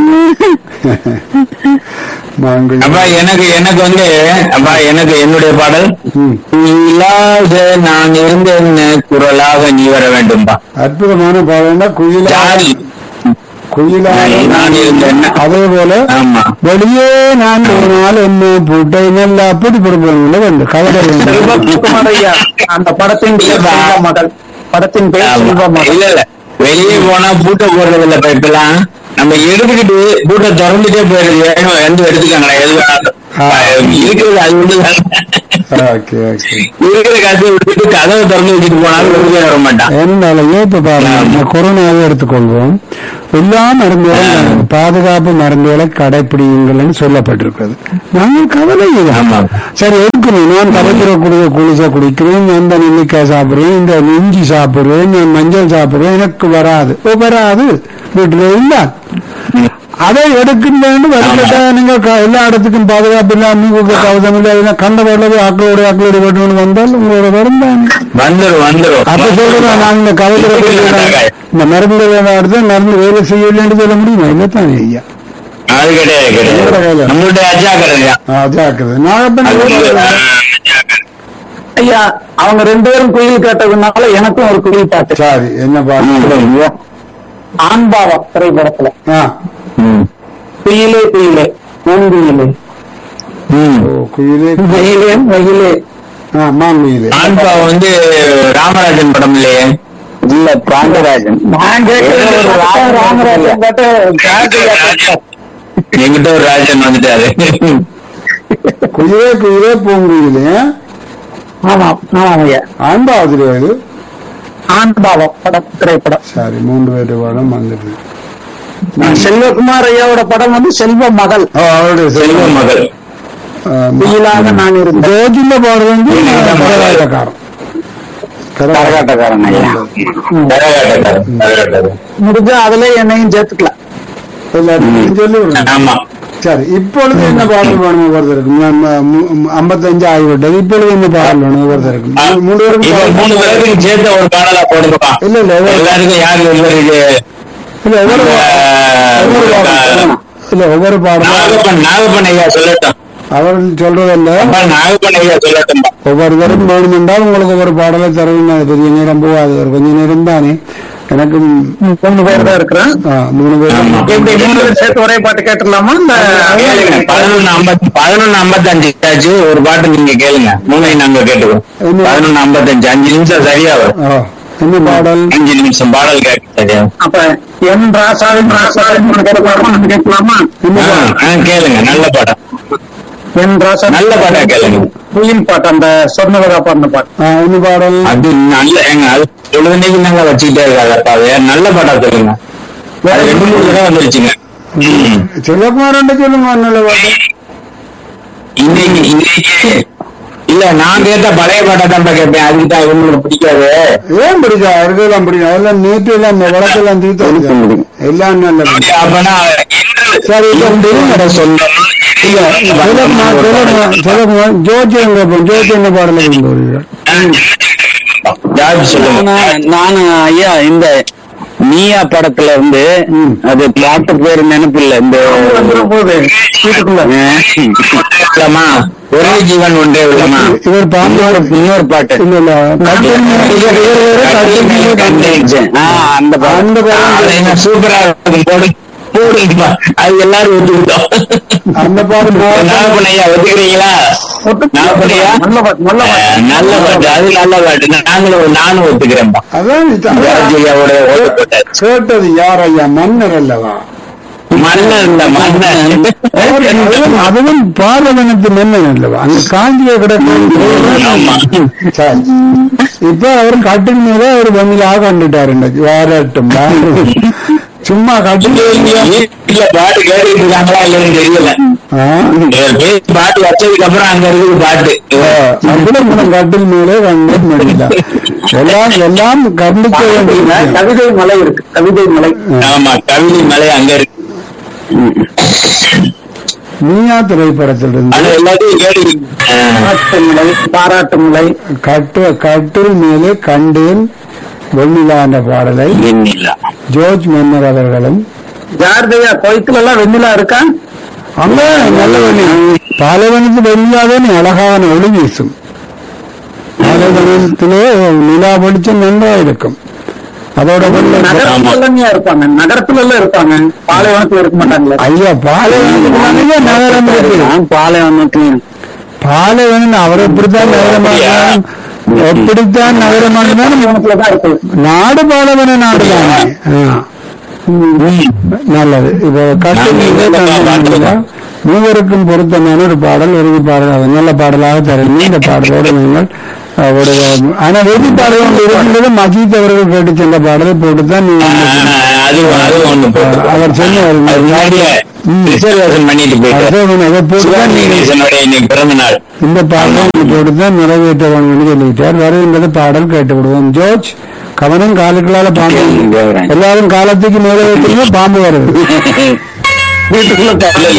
மாங்குயில். அப்பா எனக்கு எனக்கு வந்து அப்பா எனக்கு என்னுடைய பாடல் ம். இல்லாத நான் இருந்தேன் குரலாக நீ வர வேண்டும்பா அற்புதமான பாடம்னா குயிலா ஜாதி குயிலாக நான் இருந்தேன் அதே போல ஆமா வெளியே நான் ஒரு நாள் என்ன பூட்டை நல்லா அப்படி பொறுப்புல வந்து கவலை வேண்டும். செல்வகுமார் ஐயா அந்த படத்தின் பேர் இல்லப்பா. செல்வ மகள் படத்தின் பேர் ஆமா. செல்வ மகள் இல்ல இல்ல வெளியே போனா பூட்டை போடுறது இல்ல இப்ப இப்பெல்லாம் நம்ம எடுத்துக்கிட்டு பூட்டை திறந்துட்டே போயிருது வேணும் எந்த எடுத்துக்காங்களா எது வேணாலும் ஆ. இருக்கிறது அது ஒண்ணு ஓகே ஓகே இருக்கிற காசை விட்டுட்டு கதவை திறந்து வச்சுட்டு போனாலும் வெளியே வர மாட்டான் என்னாலயே இப்ப பாருங்க இந்த கொரோனாவை எடுத்துக்கொள்வோம் எல்லா மருந்துகளும் பாதுகாப்பு மருந்துகளை கடைபிடியுங்கள்னு சொல்லப்பட்டிருக்கிறது நாங்கள் கவலை இல்லை. ஆமா. சரி எடுக்கணும் நான் கலைக்கிற குடிய குளிசை குடிக்கிறேன் அந்த நெல்லிக்காய் சாப்பிடுறேன் இந்த இஞ்சி சாப்பிடுறேன் நான் மஞ்சள் சாப்பிடுறேன் எனக்கு வராது ஓ, வராது வீட்டுல இல்ல அதை எடுக்கணும்னு வரக்கட்டா நீங்க க- எல்லா இடத்துக்கும் பாதுகாப்பு இல்லாம உங்களுக்கு கவசம் இல்லை அதெல்லாம் கண்ட வரல ஆக்களோட ஆக்களோட வரணும்னு வந்தால் உங்களோட வரும் தானே வந்துரும் வந்துரும் அப்ப சொல்றேன் நான் இந்த கவசத்தை இந்த மருந்து எடுத்து மருந்து வேலை செய்யலன்னு சொல்ல முடியுமா இல்லத்தானே ஐயா அது கிடையாது கிடையாது நம்மளுடைய அஜாக்கிரதை தான். அதாக்குது நான் அப்ப அது நான் வந்து, ஒரு- ஆ, ஐயா அவங்க ரெண்டு பேரும் குயில் கேட்டதுனால எனக்கும் ஒரு குயில் பாட்டு சரி என்ன பாருங்க ஆண்பாவம் திரைப்படத்துல ஆ ம். குயிலே குயிலே பூங்குயிலே ம். ஓ குயிலே மயிலே மயிலே ஆ மாங்குயிலே ஆண்பா வந்து ராமராஜன் படம் இல்லையே இல்ல பிராண்டராஜன் நான் கேட்கறது ஒரு ரா- ராமராஜன் பாட்டு ஜானகி பாட்டு. எங்கிட்ட ஒரு ராஜன் வந்துட்டாரு குயிலே குயிலே பூங்குயிலே ஆமா ஆமாம் ஐயா ஆண்பாவதில் இது ஆண்பாவம் படம் திரைப்படம் சரி மூன்று பேர் படம் வந்துடுது செல்வகுமார் ஐயாவோட படம் வந்து செல்வ மகள் ஓ அவருடைய செல்வ செல்வம் மகள் குயிலாக நான் இருந்தேன் ஜோதில பாடுறது வந்து கரகாட்டக்காரன் கரகாட்டக்காரன் ஐயா கரகாட்டக்காரர், கரகாட்டக்காரர். முடிஞ்சா அதுல என்னையும் சேர்த்துக்கலாம் எல்லாத்தையும் சொல்லி விடுங்க ஆமா சரி இப்பொழுது என்ன பாடல் வேணும் ஒருத்தருக்கு ஐம்பத்தஞ்சு ஆகிவிட்டது இப்பொழுது என்ன பாடல் வேணும் ஒருத்தருக்கு மூ- மூன்று இப்ப மூணு பேருக்கு பேருக்கு சேர்த்த ஒரு பாடலா போடுங்கப்பா இல்ல இல்ல ஒவ்வொரு- எல்லாருக்கும் யாரு ஒவ்வொரு இது இல்ல ஒவ்வொரு ஒவ்வொரு பாடல் இல்ல ஒவ்வொரு பாடலும் நாகப்பன் நாகப்பன் ஐயா சொல்லட்டும் அவர்கள் சொல்றதல்ல அப்பா நாகப்பன் ஐயா சொல்லட்டும் ஒவ்வொருவரும் வேணுமென்றால் உங்களுக்கு ஒவ்வொரு பாடலை தரவும் அது பெரிய நேரம் போகாது ஒரு கொஞ்ச நேரம் தானே எனக்கும் மூணு பேர் தான் இருக்கிறேன் ஆ, மூணு பேரும் ஆமா. எப்படி மூணு பேர் சேர்த்து ஒரே பாட்டு கேட்டுடலாமா இந்த கேளுங்க பதினொன்னு ஐம்பத்தி பதினொன்னு ஐம்பத்தஞ்சு ஆச்சு ஒரு பாட்டு நீங்க கேளுங்க மூணையும் நாங்க கேட்டுக்கோம் என்ன? பதினொன்னு ஐம்பத்தஞ்சு அஞ்சு நிமிஷம் சரியா வரும் ஆ, என்ன பாடல் அஞ்சு நிமிஷம் பாடல் கேட்க சரியா அப்ப என் ராசாவின் ராசாவின் ஒண்ணு கேட்கலாமா ஒண்ணு கேட்கலாமா என்ன ஆ, பாடல் ஆ, கேளுங்க நல்ல பாடம் என் ராசா நல்ல பாட்டா கேளுங்க குயின் பாட்டு அந்த சொர்ணவதா பாடின பாட்டு ஆ, என்ன பாடல் அது நல்ல எங்க அது பொழுதுனைக்கு நாங்க வச்சுக்கிட்டே இருக்காதப்பா வேற நல்ல பாட்டா சொல்லுங்க அது ரெண்டு மூணு தடவை வந்துருச்சுங்க ம். சிவகுமாரன் சொல்லுங்க நல்ல பாடல் இன்னைக்கு இன்னைக்கு இல்ல நான் கேட்ட பழைய பாட்டா தான் கேட்பேன் அதுக்கு தான் இவங்களுக்கு பிடிக்காது ஏன் பிடிக்கா இருக்கலாம் பிடிக்கும் அதெல்லாம் நேற்று எல்லாம் இந்த வழக்கெல்லாம் தீர்த்து எல்லாம் நல்லது அப்பனா சரி, இப்ப இன்று வரை சொந்தம் சிலமா சிலமா சிலமா ஜோதி எங்க போ- ஜோதி என்ன பாடல கொண்டு வருவீர்கள் ஜார்ஜ் சொல்லுங்க நான் நானு ஐயா இந்த நீயா படத்துல இருந்து அது பாட்டு பேரு நினைப்பு இல்ல இந்த உள்ளமா ஒரே ஜீவன் ஒன்றே உள்ளமா இவர் பாம்பு இன்னொரு பாட்டு இல்ல இல்ல கட்டில் மீது- இவர் இவர் வேற கட்டில் மீது கண்டேன். ஆ, அந்த பாட்டு அந்த பாடம் அது என்ன சூப்பரா இருக்கும் போடு போடுங்கப்பா அது எல்லாரும் ஒத்துக்கிட்டோம் அந்த பாடம் நாகப்பனையா ஒத்துக்கிறீங்களா நாகப்பனையா நல்ல பாட்டு நல்ல பாட்டு நல்ல பாட்டு அது நல்ல பாட்டு நாங்களும் நானும் ஒத்துக்கிறேன்பா அதான் இது- அதான் ராஜையாவோட ஓட்டப்பட்ட கேட்டது யார் ஐயா மன்னர் அல்லவா மன்னன் இந்த மன்னன் அவர் அதுவும் அதுவும் பார்வதனத்து மன்னன் அல்லவா அங்க காஞ்சிய ஆமா கிடக்கு சரி இப்ப அவர் கட்டில் மீத ஒரு வெண்ணிலாக கண்டுட்டாரு இன்னைக்கு வாரட்டும் சும்மா கட்டில் இல்ல பாட்டு கேட்டுட்டு இருக்காங்களா இல்லைன்னு தெரியல ஆ, பேர் பாட்டு வச்சதுக்கு அப்புறம் அங்க இருக்குது பாட்டு அப்புறம் கட்டில் மேலே கண்டு முடியல எல்லாம் எல்லாம் கண்டிக்க வேண்டிய கவிதை மலை இருக்கு கவிதை மலை ஆமா கவிதை மலை அங்க இருக்கு நீயா திரைப்படத்தில் இருந்து அது எல்லாத்தையும் கேட்டு பாராட்டு மலை பாராட்டு மலை கட்டு கட்டில் மேலே கண்டேன் வெண்ணிலா என்ற பாடலை வெண்ணிலா ஜோர்ஜ் மன்னர் அவர்களும் ஜார்தையா கோயத்துல எல்லாம் வெண்ணிலா இருக்கா அங்க நல்ல வெண்ணிலா பாலைவனத்து வெண்ணிலாதான் அழகான ஒளி வீசும் பாலைவனத்திலே நிலா வெளிச்சம் நன்றா இருக்கும் அதோட வெள்ள நகரத்துல எல்லாம் இருப்பாங்க நகரத்துல எல்லாம் இருப்பாங்க பாலைவனத்துல இருக்க மாட்டாங்களே ஐயா பாலைவனத்துக்கு நகரம் இருக்கு பாலைவனத்துல பாலைவனம் அவர் எப்படித்தான் நகரமாக எப்படித்தான் நகரமாக தான் இருக்கு நாடு பாலவன நாடு தானே ஆ. நல்லது இப்போ கட்டு மூவருக்கும் பொருத்தமான ஒரு பாடல் இறுதி பாடல் அது நல்ல பாடலாக தரணும் இந்த பாடலோடு நீங்கள் அஹ், ஒரு ஆனா இறுதி பாடல் ஒன்று இருக்கின்றது மஜீத் அவர்கள் கேட்டு சென்ற பாடலை போட்டுத்தான் நீங்கள் அது அது ஒண்ணு போட்டு அவர் சொன்னார் அது முன்னாடியே ரிசர்வேஷன் பண்ணிட்டு போயிட்டு அதை அதை போட்டுதான் நீங்கள் சிவாஜி இன்னைக்கு பிறந்த நாள் இந்த பாடலை போட்டுதான் நிறைவேற்ற வேண்டும் சொல்லிவிட்டார் வருகின்றது பாடல் கேட்டு விடுவோம் ஜோர்ஜ் கவனம் காலுக்களால பாம்பு எல்லாரும் காலத்துக்கு மேலே வைக்கிறீங்க பாம்பு வருது வீட்டுக்குள்ள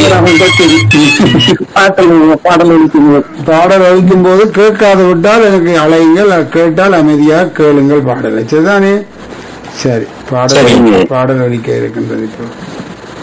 பாட்டல் பாடல் ஒழிக்கும்போது பாடல் ஒழிக்கும் போது கேட்காது விட்டால் எனக்கு அலையுங்கள் அது கேட்டால் அமைதியாக கேளுங்கள் பாடலை சரிதானே சரி பாடல் சரிங்க. பாடல் ஒழிக்க இருக்கின்றது இப்போ